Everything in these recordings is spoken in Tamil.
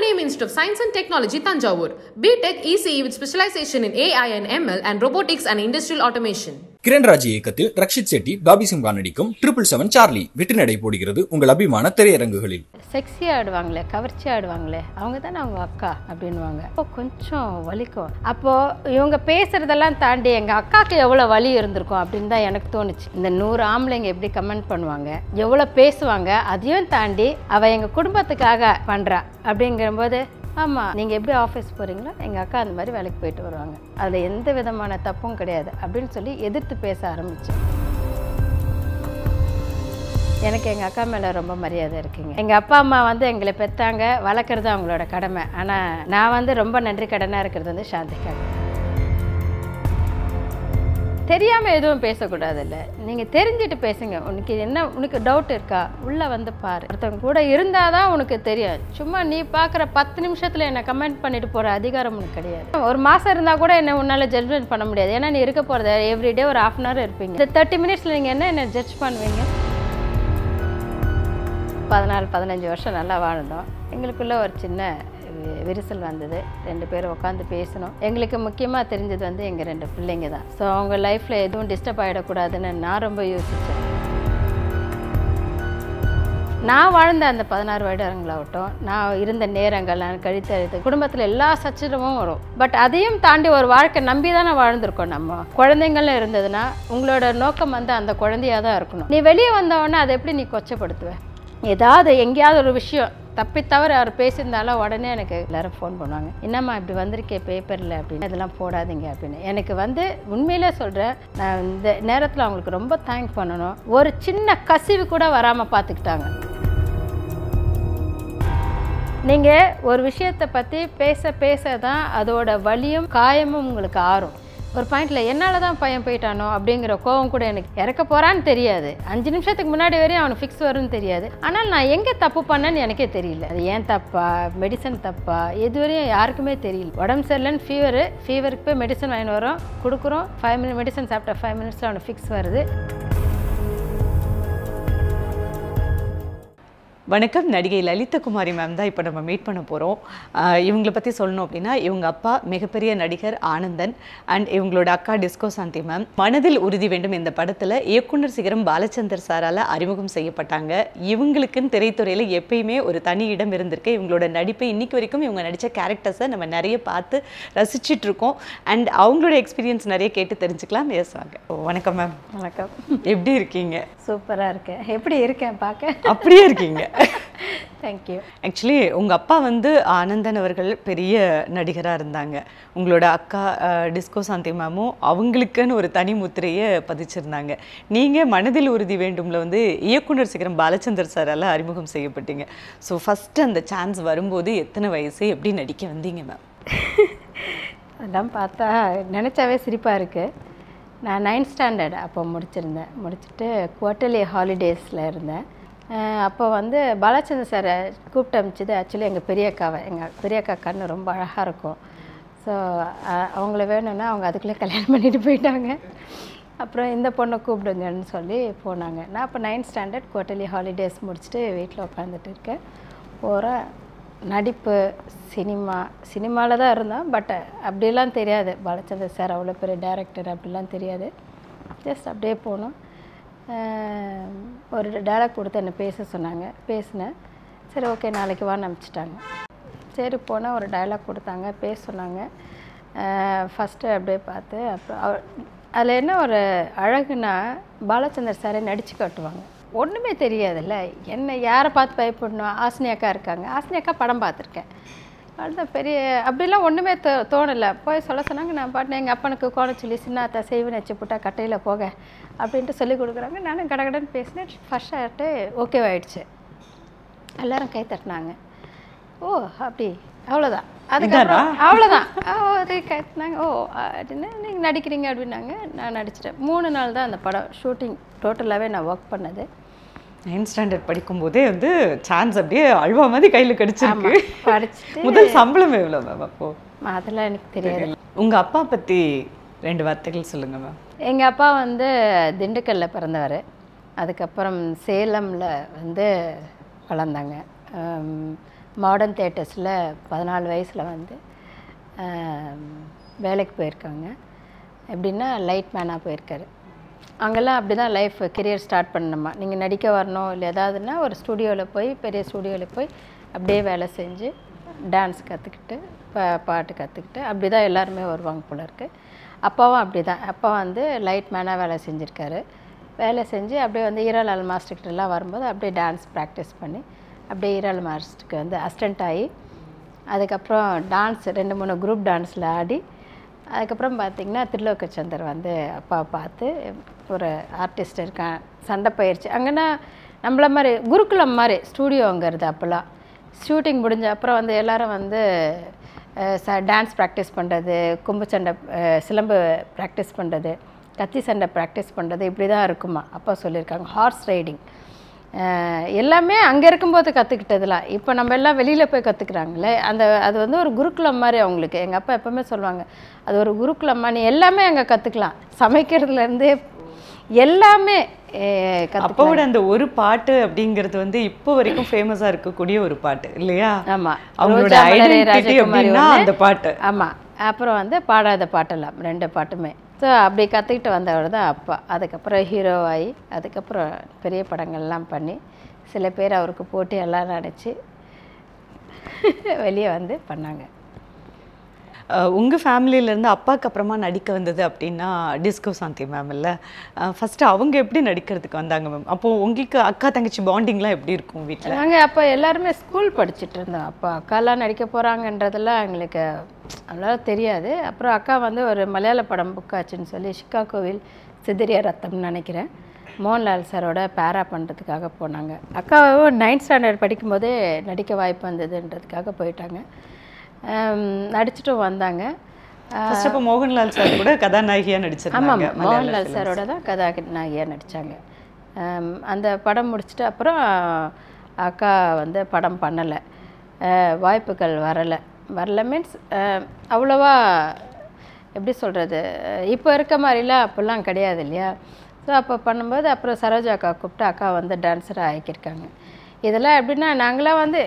Name Institute of Science and Technology, Tanjavur. BTech ECE with specialization in AI and ML and robotics and industrial automation. கிரண்ராஜ் இயக்கத்தில் ரக்ஷித் செட்டி பாபி சிம்ஹா நடிக்கும் ட்ரிபிள் செவன் சார்லி வெற்றி நடை போடுகிறது உங்கள் அபிமான திரையரங்குகளில் செக்ஸியாக ஆடுவாங்களே கவர்ச்சியாக ஆடுவாங்களே அவங்க தானே அவங்க அக்கா அப்படின்வாங்க அப்போ கொஞ்சம் வலிக்கும் அப்போது இவங்க பேசுகிறதெல்லாம் தாண்டி எங்கள் அக்காவுக்கு எவ்வளோ வலி இருந்திருக்கும் அப்படின்னு தான் எனக்கு தோணுச்சு இந்த நூறு ஆம்பளைங்க எப்படி கமெண்ட் பண்ணுவாங்க எவ்வளோ பேசுவாங்க அதையும் தாண்டி அவள் எங்கள் குடும்பத்துக்காக பண்ணுறா அப்படிங்கிறபோது ஆமாம் நீங்கள் எப்படி ஆஃபீஸ் போகிறீங்களோ எங்கள் அக்கா அந்த மாதிரி வேலைக்கு போயிட்டு வருவாங்க அதில் எந்த விதமான தப்பும் கிடையாது அப்படின்னு சொல்லி எதிர்த்து பேச ஆரம்பித்தேன் எனக்கு எங்கள் அக்கா மேலே ரொம்ப மரியாதை இருக்குங்க எங்கள் அப்பா அம்மா வந்து எங்களை பெற்றாங்க வளர்க்குறது அவங்களோட கடமை ஆனால் நான் வந்து ரொம்ப நன்றி கடனாக இருக்கிறது வந்து சாந்திக்காக தெரியாமல் எதுவும் பேசக்கூடாதுல்ல நீங்கள் தெரிஞ்சுட்டு பேசுங்க உனக்கு என்ன உனக்கு டவுட் இருக்கா உள்ளே வந்து பாரு ஒருத்தவங்க கூட இருந்தால் தான் உனக்கு தெரியும் சும்மா நீ பார்க்குற பத்து நிமிஷத்தில் என்னை கமெண்ட் பண்ணிட்டு போகிற அதிகாரம் உனக்கு கிடையாது ஒரு மாதம் இருந்தால் கூட என்ன உன்னால் ஜட்ஜ்மெண்ட் பண்ண முடியாது ஏன்னா நீ இருக்க போகிறது எவ்ரிடே ஒரு ஹாஃப் அன் ஹவர் இருப்பீங்க இந்த தேர்ட்டி மினிட்ஸில் நீங்கள் என்ன என்ன ஜட்ஜ் பண்ணுவீங்க பதினாலு பதினஞ்சு வருஷம் நல்லா வாழ்ந்தோம் எங்களுக்குள்ள ஒரு சின்ன வி- விரிசல் வந்தது ரெண்டு பேரும் உட்காந்து பேசணும் எங்களுக்கு முக்கியமாக தெரிஞ்சது வந்து எங்கள் ரெண்டு பிள்ளைங்க தான் ஸோ அவங்க லைஃப்பில் எதுவும் டிஸ்டர்ப் ஆகிடக்கூடாதுன்னு நான் ரொம்ப யோசித்தேன் நான் வாழ்ந்த அந்த பதினாறு வருடங்களாகட்டும் நான் இருந்த நேரங்கள் நான் கழித்தழுது குடும்பத்தில் எல்லா சச்சரவும் வரும் பட் அதையும் தாண்டி ஒரு வாழ்க்கை நம்பி தானே வாழ்ந்திருக்கோம் நம்ம குழந்தைங்களும் இருந்ததுன்னா உங்களோட நோக்கம் வந்து அந்த குழந்தையாக தான் இருக்கணும் நீ வெளியே வந்தவொடனே அதை எப்படி நீ கொச்சப்படுத்துவ ஏதாவது எங்கேயாவது ஒரு விஷயம் தப்பி தவிர அவர் பேசியிருந்தாலும் உடனே எனக்கு எல்லாரும் ஃபோன் பண்ணுவாங்க என்னம்மா இப்படி வந்திருக்கே பேப்பரில் அப்படின்னு இதெல்லாம் போடாதீங்க அப்படின்னு எனக்கு வந்து உண்மையிலே சொல்கிறேன் நான் இந்த நேரத்தில் அவங்களுக்கு ரொம்ப தேங்க் பண்ணணும் ஒரு சின்ன கசிவு கூட வராமல் பார்த்துக்கிட்டாங்க நீங்கள் ஒரு விஷயத்தை பற்றி பேச பேச தான் அதோட வலியும் காயமும் உங்களுக்கு ஆறும் ஒரு பாயிண்ட்ல என்னால் தான் பையன் போயிட்டானோ அப்படிங்கிற கோவம் கூட எனக்கு இறக்க போறான்னு தெரியாது அஞ்சு நிமிஷத்துக்கு முன்னாடி வரையும் அவனுக்கு ஃபிக்ஸ் வரும்னு தெரியாது ஆனால் நான் எங்கே தப்பு பண்ணேன்னு எனக்கே தெரியல அது ஏன் தப்பா மெடிசன் தப்பா இதுவரையும் யாருக்குமே தெரியல உடம்பு சரியில்லைன்னு ஃபீவரு ஃபீவருக்கு போய் மெடிசன் வாங்கிட்டு வரோம் கொடுக்குறோம் ஃபைவ் மினிட் மெடிசன் சாப்பிட்டா ஃபைவ் மினிட்ஸில் அவனுக்கு ஃபிக்ஸ் வருது வணக்கம் நடிகை லலிதகுமாரி மேம் தான் இப்போ நம்ம மீட் பண்ண போகிறோம் இவங்களை பற்றி சொல்லணும் அப்படின்னா இவங்க அப்பா மிகப்பெரிய நடிகர் ஆனந்தன் அண்ட் இவங்களோட அக்கா டிஸ்கோ சாந்தி மேம் மனதில் உறுதி வேண்டும் இந்த படத்தில் இயக்குனர் சிகரம் பாலச்சந்தர் சாரால் அறிமுகம் செய்யப்பட்டாங்க இவங்களுக்குன்னு திரைத்துறையில் எப்பயுமே ஒரு தனி இடம் இருந்திருக்கு இவங்களோட நடிப்பை இன்னைக்கு வரைக்கும் இவங்க நடித்த கேரக்டர்ஸை நம்ம நிறைய பார்த்து ரசிச்சிட்டு இருக்கோம் அண்ட் அவங்களோட எக்ஸ்பீரியன்ஸ் நிறைய கேட்டு தெரிஞ்சுக்கலாம் எஸ் வாங்க வணக்கம் மேம் வணக்கம் எப்படி இருக்கீங்க சூப்பராக இருக்கேன் எப்படி இருக்கேன் பார்க்க அப்படியே இருக்கீங்க தேங்க்யூ ஆக்சுவலி உங்கள் அப்பா வந்து ஆனந்தன் அவர்கள் பெரிய நடிகராக இருந்தாங்க உங்களோட அக்கா அஹ், டிஸ்கோ சாந்தி மேமும் அவங்களுக்குன்னு ஒரு தனி முத்திரையை பதிச்சிருந்தாங்க நீங்கள் மனதில் உறுதி வேண்டும்ல வந்து இயக்குனர் சிகரம் பாலச்சந்தர் சாரால் அறிமுகம் செய்யப்பட்டீங்க ஸோ ஃபஸ்ட்டு அந்த சான்ஸ் வரும்போது எத்தனை வயசு எப்படி நடிக்க வந்தீங்க மேம் அதெல்லாம் பார்த்தா நினச்சாவே சிரிப்பாக இருக்குது நான் நைன்த் ஸ்டாண்டர்ட் அப்போ முடிச்சிருந்தேன் முடிச்சுட்டு குவார்ட்டர்லி ஹாலிடேஸில் இருந்தேன் அஹ் அப்போ வந்து பாலச்சந்திர சாரை கூப்பிட்டு அமிச்சது ஆக்சுவலி எங்கள் பெரியக்காவை எங்கள் பெரியக்கா கண்ணு ரொம்ப அழகாக இருக்கும் ஸோ அவங்கள வேணும்னா அவங்க அதுக்குள்ளே கல்யாணம் பண்ணிட்டு போயிட்டாங்க அப்புறம் இந்த பொண்ணை கூப்பிடுங்கன்னு சொல்லி போனாங்க நான் அப்போ நைன்த் ஸ்டாண்டர்ட் குவார்ட்டர்லி ஹாலிடேஸ் முடிச்சுட்டு வீட்டில் உட்காந்துட்டு இருக்கேன் போகிறேன் நடிப்பு சினிமா சினிமாவில் தான் இருந்தோம் பட் அப்படிலாம் தெரியாது பாலச்சந்தர் சார் அவ்வளோ பெரிய டேரக்டர் அப்படிலாம் தெரியாது ஜஸ்ட் அப்படியே போனோம் அஹ் ஒரு டேரக்ட் கொடுத்து என்னை பேச சொன்னாங்க பேசினேன் சரி ஓகே நாளைக்கு வான்னு அனுப்பிச்சிட்டாங்க சரி போனால் ஒரு டயலாக் கொடுத்தாங்க பேச சொன்னாங்க ஃபஸ்ட்டு அப்படியே பார்த்து அப்புறம் அவ- அதில் என்ன ஒரு அழகுனா பாலச்சந்தர் சாரை நடித்து காட்டுவாங்க ஒன்றுமே தெரியாதுல்ல என்ன யாரை பார்த்து பயப்படணும் ஆசினி அக்கா இருக்காங்க ஆசினி அக்கா படம் பார்த்துருக்கேன் அதுதான் பெரிய அப்படிலாம் ஒன்றுமே தோ தோணலை போய் சொல்ல சொன்னாங்க நான் பாட்டு எங்கள் அப்பனுக்கு கோண சொல்லி சின்ன அத்தா செய்வன் வச்சு போட்டா கட்டையில் போக அப்படின்ட்டு சொல்லி கொடுக்குறாங்க நானும் கடகடன்னு பேசினேன் ஃபர்ஸ்ட் ஆகிட்டு ஓகேவாயிடுச்சு எல்லாரும் கை தட்டினாங்க ஓ அப்படி அவ்வளோதான் அதுக்கப்புறம் அவ்வளோதான் ஓ அது கை தட்டினாங்க ஓ அப்படின்னு நீங்கள் நடிக்கிறீங்க அப்படின்னாங்க நான் நடிச்சிட்டேன் மூணு நாள் தான் அந்த படம் ஷூட்டிங் டோட்டலாகவே நான் ஒர்க் பண்ணது நைன்த் ஸ்டாண்டர்ட் படிக்கும்போதே வந்து சான்ஸ் அப்படியே அழுவா மாதிரி கையில் கிடைச்சிருக்கு படிச்சுட்டு முதல் சம்பளம் எவ்வளோ மேம் அப்போது அதெல்லாம் எனக்கு தெரியாது உங்கள் அப்பா பற்றி ரெண்டு வார்த்தைகள் சொல்லுங்கள் மேம் எங்கள் அப்பா வந்து திண்டுக்கல்ல பிறந்தவர் அதுக்கப்புறம் சேலமில் வந்து வளர்ந்தாங்க மாடர்ன் தேட்டர்ஸில் பதினாலு வயசில் வந்து ஆம், வேலைக்கு போயிருக்காங்க எப்படின்னா லைட் மேனாக போயிருக்காரு அங்கெல்லாம் அப்படி தான் லைஃப் கெரியர் ஸ்டார்ட் பண்ணணுமா நீங்கள் நடிக்க வரணும் இல்லை ஏதாவதுன்னா ஒரு ஸ்டூடியோவில் போய் பெரிய ஸ்டூடியோவில் போய் அப்படியே வேலை செஞ்சு டான்ஸ் கற்றுக்கிட்டு பா பாட்டு கற்றுக்கிட்டு அப்படி தான் எல்லாருமே வருவாங்க போல இருக்கு அப்பாவும் அப்படி தான் அப்பா வந்து லைட் மேனாக வேலை செஞ்சுருக்காரு வேலை செஞ்சு அப்படியே வந்து ஈராலால் மாஸ்டர்கிட்டலாம் வரும்போது அப்படியே டான்ஸ் ப்ராக்டிஸ் பண்ணி அப்படியே ஈரால் மாஸ்டருக்கு வந்து அசிஸ்டண்ட் ஆகி அதுக்கப்புறம் டான்ஸ் ரெண்டு மூணு குரூப் டான்ஸில் ஆடி அதுக்கப்புறம் பார்த்திங்கன்னா திருலோகச்சந்தர் வந்து அப்பா பார்த்து ஒரு ஆர்டிஸ்ட் இருக்கான் சண்டை பயிற்சி அங்கன்னா நம்மள மாதிரி குருகுலம் மாதிரி ஸ்டூடியோங்கிறது அப்போல்லாம் ஷூட்டிங் முடிஞ்ச அப்புறம் வந்து எல்லாரும் வந்து அஹ், ச டான்ஸ் ப்ராக்டிஸ் பண்ணுறது கும்பு சண்டை அஹ், சிலம்பு ப்ராக்டிஸ் பண்ணுறது கத்தி சண்டை ப்ராக்டிஸ் பண்ணுறது இப்படி தான் இருக்குமா அப்பா சொல்லியிருக்காங்க ஹார்ஸ் ரைடிங் எல்லாமே அங்கே இருக்கும்போது கற்றுக்கிட்டதுலாம் இப்போ நம்ம எல்லாம் வெளியில் போய் கற்றுக்குறாங்களே அந்த அது வந்து ஒரு குருகுலம் மாதிரி அவங்களுக்கு எங்கள் அப்பா எப்பவுமே சொல்லுவாங்க அது ஒரு குருகுலம்மா நீ எல்லாமே அங்கே கற்றுக்கலாம் சமைக்கிறதுலேருந்து எல்லாமே கற்று அப்போவோட அந்த ஒரு பாட்டு அப்படிங்கிறது வந்து இப்போ வரைக்கும் ஃபேமஸாக இருக்கக்கூடிய ஒரு பாட்டு இல்லையா ஆமாம் அவங்களோட ரோஜா மலரே ஐடென்டிட்டி ராஜகுமாரி அப்படின்னா ஒண்ணு. அந்த பாட்டு ஆமாம் அப்புறம் வந்து பாடாத பாட்டெல்லாம் ரெண்டு பாட்டுமே ஸோ அப்படி கற்றுக்கிட்டு வந்தவர் தான் அப்பா அதுக்கப்புறம் ஹீரோவாகி அதுக்கப்புறம் பெரிய படங்கள்லாம் பண்ணி சில பேர் அவருக்கு போட்டி எல்லாம் நடிச்சு வெளியே வந்து பண்ணாங்க அஹ் உங்க ஃபேமிலியில இருந்து அப்பாக்கு அப்புறமா நடிக்க வந்தது அப்படின்னா டிஸ்கோ சாந்தி மேம் இல்ல ஃபர்ஸ்ட் அவங்க எப்படி நடிக்கிறதுக்கு வந்தாங்க மேம் அப்போ உங்களுக்கு அக்கா தங்கச்சி பாண்டிங்லாம் எப்படி இருக்கும் வீட்ல நாங்கள் அப்போ எல்லாருமே ஸ்கூல் படிச்சுட்டு இருந்தோம் அப்போ அக்காலாம் நடிக்க போகிறாங்கன்றதெல்லாம் எங்களுக்கு அவ்வளோ தெரியாது அப்புறம் அக்கா வந்து ஒரு மலையாள படம் புக் ஆச்சுன்னு சொல்லி சிக்காகோவில் சிதிரிய ரத்தம்னு நினைக்கிறேன் மோகன்லால் சாரோட பேரா பண்ணுறதுக்காக போனாங்க அக்காவும் நைன்த் ஸ்டாண்டர்ட் படிக்கும்போதே நடிக்க வாய்ப்பு வந்ததுன்றதுக்காக போயிட்டாங்க ஆம், நடிச்சிட்டும் வந்தாங்க ஃபர்ஸ்ட் அப்போ மோகன்லால் சார் கூட கதாநாயகியா ஆமாம் நடிச்சிருந்தாங்க மோகன்லால் சாரோட தான் கதாநாயகியாக நடித்தாங்க அந்த படம் முடிச்சுட்டு அப்புறம் அக்கா வந்து படம் பண்ணலை வாய்ப்புகள் வரலை வரல மீன்ஸ் அவ்வளோவா எப்படி சொல்கிறது இப்போ இருக்க மாதிரிலாம் அப்போல்லாம் கிடையாது இல்லையா ஸோ அப்போ பண்ணும்போது அப்புறம் சரோஜா அக்கா கூப்பிட்டு அக்கா வந்து டான்ஸராக ஆக்கியிருக்காங்க இதெல்லாம் எப்படின்னா நாங்களாம் வந்து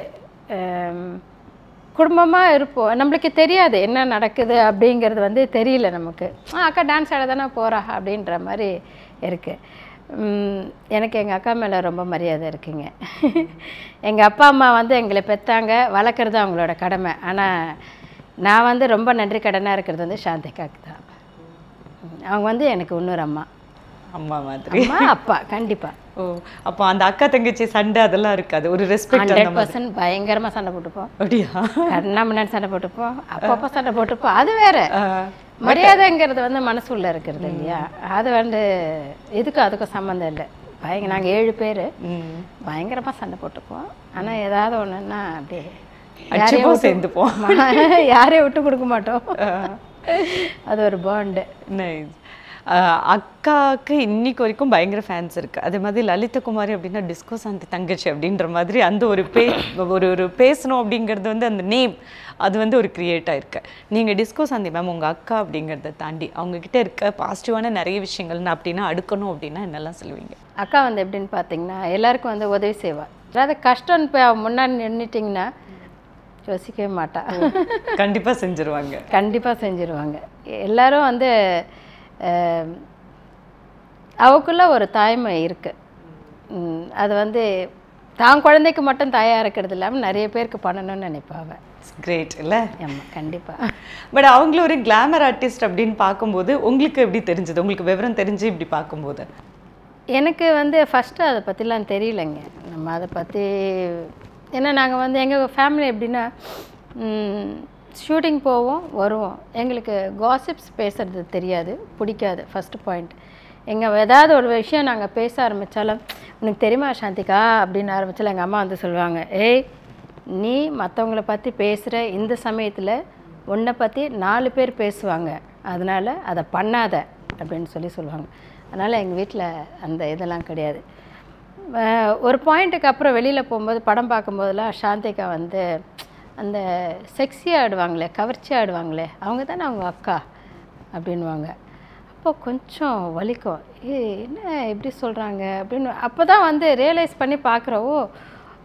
குடும்பமாக இருப்போம் நம்மளுக்கு தெரியாது என்ன நடக்குது அப்படிங்கிறது வந்து தெரியல நமக்கு ஆ அக்கா டான்ஸ் ஆட தானே போகிறா அப்படின்ற மாதிரி இருக்குது எனக்கு எங்கள் அக்கா மேலே ரொம்ப மரியாதை இருக்குங்க எங்கள் அப்பா அம்மா வந்து எங்களை பெற்றாங்க வளர்க்குறது அவங்களோட கடமை ஆனால் நான் வந்து ரொம்ப நன்றி கடனாக இருக்கிறது வந்து சாந்திகாக்கு தான் ம், அவங்க வந்து எனக்கு இன்னொரு அம்மா அம்மா மாதிரி அம்மா அப்பா கண்டிப்பாக ஓ அப்போ அந்த அக்கா தங்கச்சி சண்டை அதெல்லாம் இருக்காது ஒரு ரெஸ்பெக்ட் அந்த ஹண்ட்ரட் மாதிரி பர்சன்ட் பயங்கரமாக சண்டை போட்டுப்போம் அப்படியா கண்ணா முன்னாடி சண்டை போட்டுப்போம் அப்பப்போ சண்டை போட்டுப்போம் அது வேற ஆஹ் மரியாதைங்கிறது வந்து மனசுக்குள்ள இருக்கிறது இல்லையா அது வந்து இதுக்கும் அதுக்கும் சம்மந்தம் இல்லை பயங்க நாங்கள் ஏழு பேர் ம். பயங்கரமாக சண்டை போட்டுப்போம் ஆனால் ஏதாவது ஒன்றுன்னா அப்படியே அடிச்சுப்போம், யாரையும் விட்டு- சேர்ந்துப்போம். ஆமா, யாரையும் விட்டு கொடுக்க மாட்டோம் அது ஒரு பாண்டு நைஸ் அக்காவுக்கு இன்னைக்கு வரைக்கும் பயங்கர ஃபேன்ஸ் இருக்கு அதே மாதிரி லலித குமாரி அப்படின்னா டிஸ்கோ சாந்தி தங்கச்சி அப்படின்ற மாதிரி அந்த ஒரு பே ஒரு ஒரு பேசணும் அப்படிங்கிறது வந்து அந்த நேம் அது வந்து ஒரு கிரியேட் ஆயிருக்கு நீங்க டிஸ்கோ சாந்தி மேம் உங்க அக்கா அப்படிங்கிறத தாண்டி அவங்க கிட்ட இருக்க பாசிட்டிவான நிறைய விஷயங்கள் அப்படின்னா அடுக்கணும் அப்படின்னா என்னெல்லாம் சொல்லுவீங்க அக்கா வந்து எப்படின்னு பார்த்தீங்கன்னா எல்லாருக்கும் வந்து உதவி செய்வா அதாவது கஷ்டம்னு போய் அவ முன்னாடி நின்றுட்டிங்கன்னா யோசிக்கவே மாட்டா கண்டிப்பா செஞ்சுருவாங்க கண்டிப்பாக செஞ்சிருவாங்க எல்லாரும் வந்து அஹ், அவக்குள்ள ஒரு தாய்மை இருக்குது அது வந்து தான் குழந்தைக்கு மட்டும் தாயாக இருக்கிறது இல்லாமல் நிறைய பேருக்கு பண்ணணும்னு நினைப்பாவ கிரேட் இல்ல ஆமாம் கண்டிப்பாக பட் அவங்கள ஒரு கிளாமர் ஆர்டிஸ்ட் அப்படின்னு பார்க்கும்போது உங்களுக்கு எப்படி தெரிஞ்சது உங்களுக்கு விவரம் தெரிஞ்சு இப்படி பார்க்கும்போது எனக்கு வந்து ஃபஸ்ட்டு அதை பற்றிலாம் தெரியலைங்க நம்ம அதை பற்றி ஏன்னா நாங்கள் வந்து எங்கள் ஃபேமிலி எப்படின்னா ஷூட்டிங் போவோம் வருவோம் எங்களுக்கு காசிப்ஸ் பேசுறது தெரியாது பிடிக்காது ஃபஸ்ட்டு பாயிண்ட் எங்கள் ஏதாவது ஒரு விஷயம் நாங்கள் பேச ஆரம்பித்தாலும் உனக்கு தெரியுமா சாந்திகா அப்படின்னு ஆரம்பிச்சாலும் எங்கள் அம்மா வந்து சொல்லுவாங்க ஏய் நீ மற்றவங்கள பற்றி பேசுகிற இந்த சமயத்தில் உன்னை பற்றி நாலு பேர் பேசுவாங்க அதனால் அதை பண்ணாத அப்படின்னு சொல்லி சொல்லுவாங்க அதனால் எங்கள் வீட்டில் அந்த இதெல்லாம் கிடையாது அஹ் ஒரு பாயிண்ட்டுக்கு அப்புறம் வெளியில் போகும்போது படம் பார்க்கும்போதெல்லாம் சாந்திகா வந்து அந்த செக்ஸியாக ஆடுவாங்களே கவர்ச்சி ஆடுவாங்களே அவங்க தானே அவங்க அக்கா அப்படின்வாங்க அப்போ கொஞ்சம் வலிக்கும் ஏ என்ன எப்படி சொல்கிறாங்க அப்படின்னு அப்போ தான் வந்து ரியலைஸ் பண்ணி பார்க்குறோம் ஓ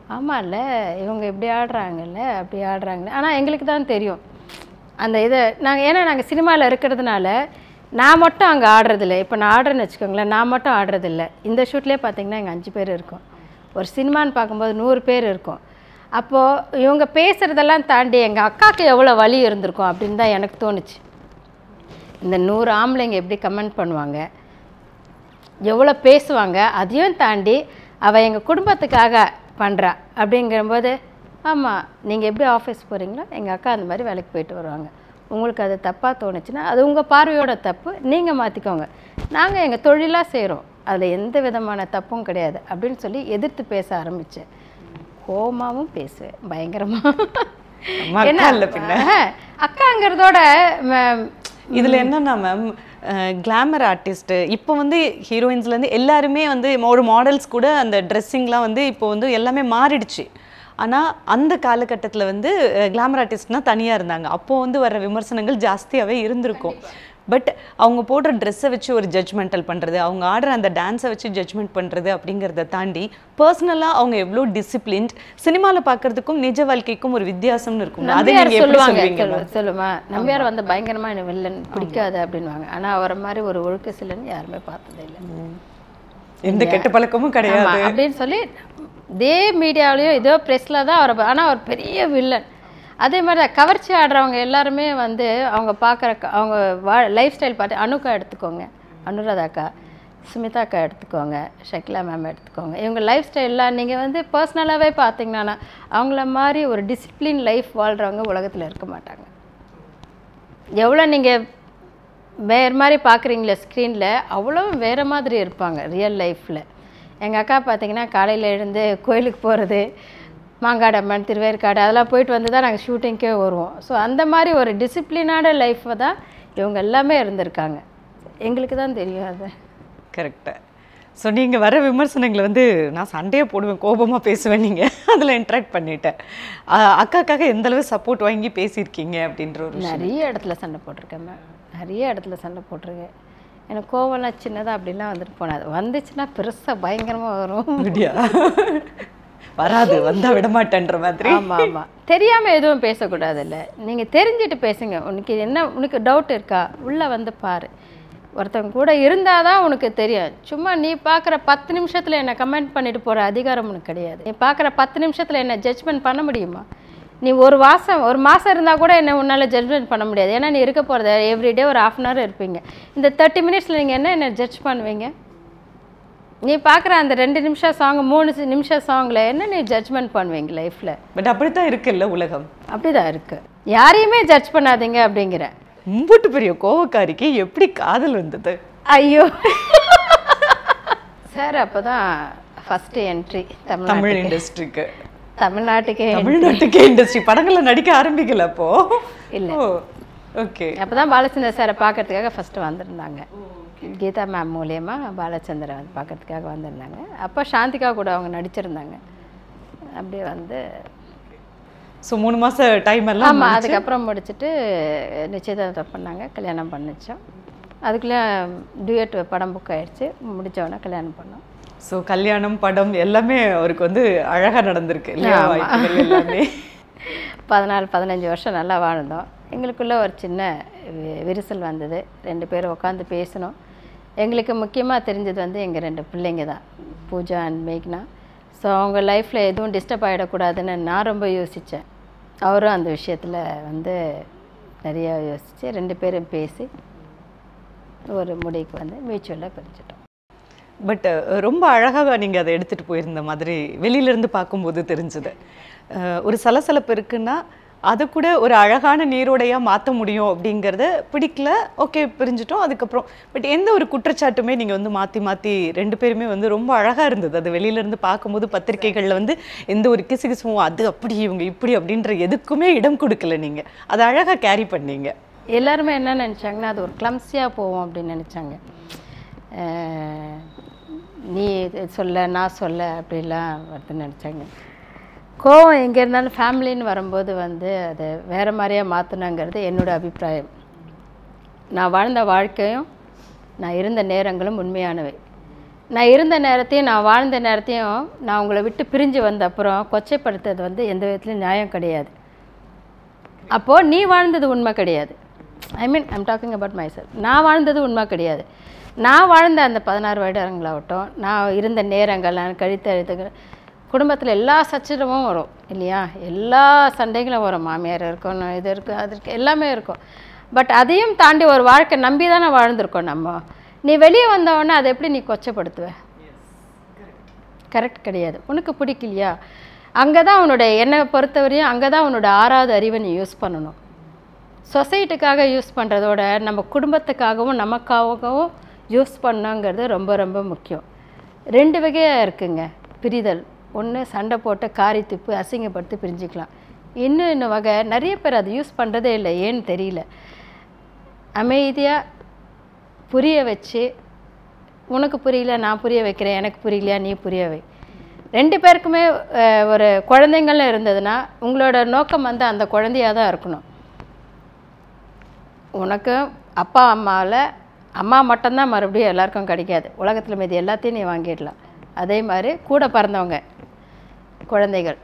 ஆமாம்ல இவங்க இப்படி ஆடுறாங்கல்ல அப்படி ஆடுறாங்கல்ல ஆனால் எங்களுக்கு தான் தெரியும் அந்த இதை நாங்கள் ஏன்னா நாங்கள் சினிமாவில் இருக்கிறதுனால நான் மட்டும் அங்கே ஆடுறதில்ல இப்போ நான் ஆடுறேன்னு வச்சுக்கோங்களேன் நான் மட்டும் ஆடுறதில்ல இந்த ஷூட்லேயே பார்த்தீங்கன்னா எங்கள் அஞ்சு பேர் இருக்கோம் ஒரு சினிமான்னு பார்க்கும்போது நூறு பேர் இருக்கும் அப்போது இவங்க பேசுகிறதெல்லாம் தாண்டி எங்கள் அக்காவுக்கு எவ்வளோ வலி இருந்திருக்கும் அப்படின்னு தான் எனக்கு தோணுச்சு இந்த நூறு ஆம்பளைங்க எப்படி கமெண்ட் பண்ணுவாங்க எவ்வளோ பேசுவாங்க அதையும் தாண்டி அவள் எங்கள் குடும்பத்துக்காக பண்ணுறா அப்படிங்கிறபோது ஆமாம் நீங்கள் எப்படி ஆஃபீஸ் போகிறீங்களோ எங்கள் அக்கா அந்த மாதிரி வேலைக்கு போயிட்டு வருவாங்க உங்களுக்கு அது தப்பாக தோணுச்சுன்னா அது உங்கள் பார்வையோட தப்பு நீங்கள் மாற்றிக்கோங்க நாங்கள் எங்கள் தொழிலாக செய்கிறோம் அதில் எந்த விதமான தப்பும் கிடையாது அப்படின்னு சொல்லி எதிர்த்து பேச ஆரம்பித்தேன் கோமாவும் பேசுவேன் பயங்கரமாக அம்மா அக்கா இல்ல பின்ன. அக்காங்கிறதோட ம- இதுல என்னன்னா மேம் கிளாமர் ஆர்டிஸ்ட் இப்போ வந்து ஹீரோயின்ஸ்லேருந்து எல்லாருமே வந்து ஒரு மாடல்ஸ் கூட அந்த ட்ரெஸ்ஸிங்லாம் வந்து இப்போ வந்து எல்லாமே மாறிடுச்சு ஆனா அந்த காலகட்டத்துல வந்து கிளாமர் ஆர்டிஸ்ட்னா தனியா இருந்தாங்க அப்போ வந்து வர விமர்சனங்கள் ஜாஸ்தியாவே இருந்திருக்கும் பட் அவங்க போடுற ட்ரெஸ்ஸை வச்சு ஒரு ஜட்ஜ்மெண்டல் பண்றது அவங்க ஆடுற அந்த டான்ஸை வச்சு ஜட்ஜ்மெண்ட் பண்றது அப்படிங்கிறத தாண்டி பர்சனலா அவங்க எவ்வளோ டிசிப்ளின்ட் சினிமால பார்க்கறதுக்கும் நிஜ வாழ்க்கைக்கும் ஒரு வித்தியாசம்னு இருக்கும் அதை நம்பியார் நீங்க எப்படி சொல்லுவாங்க சொல்லுவீங்க சொல்லு- சொல்லுமா நம்பியார் வந்து பயங்கரமா எனக்கு வில்லன் பிடிக்காது அப்படின்வாங்க ஆனா அவரை மாதிரி ஒரு ஒழுக்க சிலன் யாருமே பார்த்ததே இல்லை எந்த கெட்ட பழக்கமும் ஆமா, கிடையாது அப்படின்னு சொல்லி இதே மீடியாவிலையும் இதோ ப்ரெஸ்ல தான் அவரை ஆனா அவர் பெரிய வில்லன் அதே மாதிரி தான் கவர்ச்சி ஆடுறவங்க எல்லாருமே வந்து அவங்க பார்க்குற அவங்க வா லைஃப் ஸ்டைல் பார்த்து அனுக்கா எடுத்துக்கோங்க அனுராதாக்கா சுமிதாக்கா எடுத்துக்கோங்க ஷக்கிலா மேம் எடுத்துக்கோங்க இவங்க லைஃப் ஸ்டைல்லாம் நீங்கள் வந்து பர்சனலாகவே பார்த்தீங்கன்னா அவங்கள மாதிரி ஒரு டிசிப்ளின் லைஃப் வாழ்கிறவங்க உலகத்தில் இருக்க மாட்டாங்க எவ்வளோ நீங்கள் வேறு மாதிரி பார்க்குறீங்களே ஸ்க்ரீனில் அவ்வளோ வேறு மாதிரி இருப்பாங்க ரியல் லைஃப்பில் எங்கள் அக்கா பார்த்தீங்கன்னா காலையில் எழுந்து கோயிலுக்கு போகிறது மாங்காடம்மன் திருவேற்காடு அதெல்லாம் போயிட்டு வந்து தான் நாங்கள் ஷூட்டிங்க்கே வருவோம் ஸோ அந்த மாதிரி ஒரு டிசிப்ளினான லைஃப்பை தான் இவங்க எல்லாமே இருந்திருக்காங்க எங்களுக்கு தான் தெரியும் அது கரெக்டு ஸோ நீங்கள் வர விமர்சனங்களை வந்து நான் சண்டையே போடுவேன் கோபமாக பேசுவேன் நீங்கள் அதில் இன்ட்ராக்ட் பண்ணிட்டேன் அஹ் அக்காக்காக எந்த அளவு சப்போர்ட் வாங்கி பேசியிருக்கீங்க அப்படின்ற ஒரு விஷயம். நிறைய இடத்துல சண்டை போட்டிருக்கேன் மேம் நிறைய இடத்துல சண்டை போட்டிருக்கேன் எனக்கு கோவம்லாம் சின்னதாக அப்படிலாம் வந்துட்டு போனாது வந்துச்சுன்னா பெருசாக பயங்கரமாக வரும் அப்படியா வராது வந்தா விட மாட்டேன்ற மாதிரி ஆமாம் ஆமாம் தெரியாமல் எதுவும் பேசக்கூடாதுல்ல நீங்கள் தெரிஞ்சுட்டு பேசுங்க உனக்கு என்ன உனக்கு டவுட் இருக்கா உள்ளே வந்து பாரு ஒருத்தவங்க கூட இருந்தால் தான் உனக்கு தெரியும் சும்மா நீ பார்க்குற பத்து நிமிஷத்தில் என்ன கமெண்ட் பண்ணிட்டு போகிற அதிகாரம் உனக்கு கிடையாது நீ பார்க்குற பத்து நிமிஷத்தில் என்ன ஜட்ஜ்மெண்ட் பண்ண முடியுமா நீ ஒரு மாதம் ஒரு மாதம் இருந்தால் கூட என்ன உன்னால் ஜட்ஜ்மெண்ட் பண்ண முடியாது ஏன்னா நீ இருக்க போகிறது எவ்ரிடே ஒரு half அன் ஹவர் இருப்பீங்க இந்த தேர்ட்டி மினிட்ஸில் நீங்கள் என்ன என்ன ஜட்ஜ் பண்ணுவீங்க நீ பார்க்குற அந்த ரெண்டு நிமிஷம் சாங் மூணு சி- நிமிஷம் சாங்கில் என்ன நீ ஜட்ஜ்மெண்ட் பண்ணுவீங்க லைஃப்பில் பட் அப்படித்தான் இருக்குல்ல உலகம் அப்படிதான் இருக்கு யாரையுமே ஜட்ஜ் பண்ணாதீங்க அப்படிங்கிற மும்புட்டு பெரிய கோவக்காரிக்கு எப்படி காதல் வந்தது ஐயோ சார் அப்போ தான் ஃபஸ்ட்டு என்ட்ரி தமிழ் தமிழ் இண்டஸ்ட்ரிக்கு தமிழ்நாட்டுக்கே தமிழ்நாட்டுக்கே இண்டஸ்ட்ரி படங்கள்ல நடிக்க ஆரம்பிக்கல அப்போ இல்ல. ஓகே அப்போ தான் பாலச்சந்தர் சாரை பார்க்கறதுக்காக ஃபஸ்ட்டு வந்திருந்தாங்க கீதா மேம் மூலியமா பாலச்சந்தரை வந்து பார்க்கறதுக்காக வந்திருந்தாங்க அப்போ சாந்திகா கூட அவங்க நடிச்சிருந்தாங்க அப்படியே வந்து ஸோ மூணு மாச டைம் எல்லாம் ஆமாம் அதுக்கப்புறம் முடிச்சுட்டு நிச்சயதார்த்தம் பண்ணாங்க கல்யாணம் பண்ணிச்சோம் அதுக்குள்ளே டூயட் படம் புக் ஆயிடுச்சு முடிச்ச உடனே கல்யாணம் பண்ணோம் ஸோ கல்யாணம் படம் எல்லாமே அவருக்கு வந்து அழகா நடந்திருக்கு இல்லையா ஆமா. வாய்ப்புகள் எல்லாமே பதினாலு பதினஞ்சு வருஷம் நல்லா வாழ்ந்தோம் எங்களுக்குள்ள ஒரு சின்ன வி- விரிசல் வந்தது ரெண்டு பேரும் உட்காந்து பேசினோம் எங்களுக்கு முக்கியமாக தெரிஞ்சது வந்து எங்கள் ரெண்டு பிள்ளைங்க தான் பூஜா அண்ட் மேக்னா ஸோ அவங்க லைஃப்பில் எதுவும் டிஸ்டர்ப் ஆகிடக்கூடாதுன்னு நான் ரொம்ப யோசித்தேன் அவரும் அந்த விஷயத்தில் வந்து நிறையா யோசித்து ரெண்டு பேரும் பேசி ஒரு முடிவுக்கு வந்து மியூச்சுவலாக பிரிஞ்சிட்டோம் பட் ரொம்ப அழகாக நீங்க அதை எடுத்துட்டு போயிருந்த மாதிரி வெளியில இருந்து பார்க்கும்போது தெரிஞ்சது அஹ், ஒரு சலசலப்பு இருக்குன்னா அதை கூட ஒரு அழகான நீரோடையா மாற்ற முடியும் அப்படிங்கிறத பிடிக்கல ஓகே பிரிஞ்சிட்டோம் அதுக்கப்புறம் பட் எந்த ஒரு குற்றச்சாட்டுமே நீங்க வந்து மாத்தி மாத்தி ரெண்டு பேருமே வந்து ரொம்ப அழகா இருந்தது அது வெளியில இருந்து பார்க்கும்போது பத்திரிக்கைகள்ல வந்து எந்த ஒரு கிசுகிசுவும் அது அப்படி இவங்க இப்படி அப்படின்ற எதுக்குமே இடம் கொடுக்கல நீங்க அதை அழகா கேரி பண்ணீங்க எல்லாருமே என்ன நினச்சாங்கன்னா அது ஒரு கிளம்ஸியாக போவோம் அப்படின்னு நினச்சாங்க நீ இது சொல்ல நான் சொல்ல அப்படிலாம் வருதுன்னு நினச்சாங்க கோவம் எங்கே இருந்தாலும் ஃபேமிலின்னு வரும்போது வந்து அதை வேறு மாதிரியாக மாற்றணுங்கிறது என்னோட அபிப்பிராயம் நான் வாழ்ந்த வாழ்க்கையும் நான் இருந்த நேரங்களும் உண்மையானவை நான் இருந்த நேரத்தையும் நான் வாழ்ந்த நேரத்தையும் நான் உங்களை விட்டு பிரிஞ்சு வந்த அப்புறம் கொச்சைப்படுத்துறது வந்து எந்த விதத்துலையும் நியாயம் கிடையாது அப்போது நீ வாழ்ந்தது உண்மை கிடையாது I mean I'm talking about myself நான் வாழ்ந்தது உண்மை கிடையாது நான் வாழ்ந்த அந்த பதினாறு வருடங்களாகட்டும் நான் இருந்த நேரங்கள் நான் கழித்த எழுத்துக்கள் குடும்பத்தில் எல்லா சச்சரவும் வரும் இல்லையா எல்லா சண்டைகளும் வரும் மாமியார் இருக்கும் இது இருக்குது அது இருக்குது எல்லாமே இருக்கும் பட் அதையும் தாண்டி ஒரு வாழ்க்கை நம்பி தானே வாழ்ந்திருக்கோம் நம்ம நீ வெளியே வந்தவொடனே அதை எப்படி நீ கொச்சப்படுத்துவ கரெக்ட் கிடையாது உனக்கு பிடிக்கலையா அங்கே தான் உன்னோட என்னை பொறுத்தவரையும் அங்கே தான் உன்னோட ஆறாவது அறிவை நீ யூஸ் பண்ணணும் சொசைட்டிக்காக யூஸ் பண்ணுறதோட நம்ம குடும்பத்துக்காகவும் நமக்காகவும் யூஸ் பண்ணோங்கிறது ரொம்ப ரொம்ப முக்கியம் ரெண்டு வகையாக இருக்குங்க பிரிதல் ஒன்று சண்டை போட்டு காரி துப்பு அசிங்கப்படுத்தி பிரிஞ்சுக்கலாம் இன்னும் இன்னும் வகை நிறைய பேர் அதை யூஸ் பண்ணுறதே இல்லை ஏன்னு தெரியல அமைதியாக புரிய வச்சு உனக்கு புரியல நான் புரிய வைக்கிறேன் எனக்கு புரியலையா நீ புரிய வை ரெண்டு பேருக்குமே அஹ், ஒரு குழந்தைங்கள்னு இருந்ததுன்னா உங்களோட நோக்கம் வந்து அந்த குழந்தையாக தான் இருக்கணும் உனக்கு அப்பா அம்மாவில் அம்மா மட்டும்தான் மறுபடியும் எல்லாருக்கும் கிடைக்காது உலகத்தில் மீதி எல்லாத்தையும் நீ வாங்கிடலாம் அதே மாதிரி கூட பிறந்தவங்க குழந்தைகள்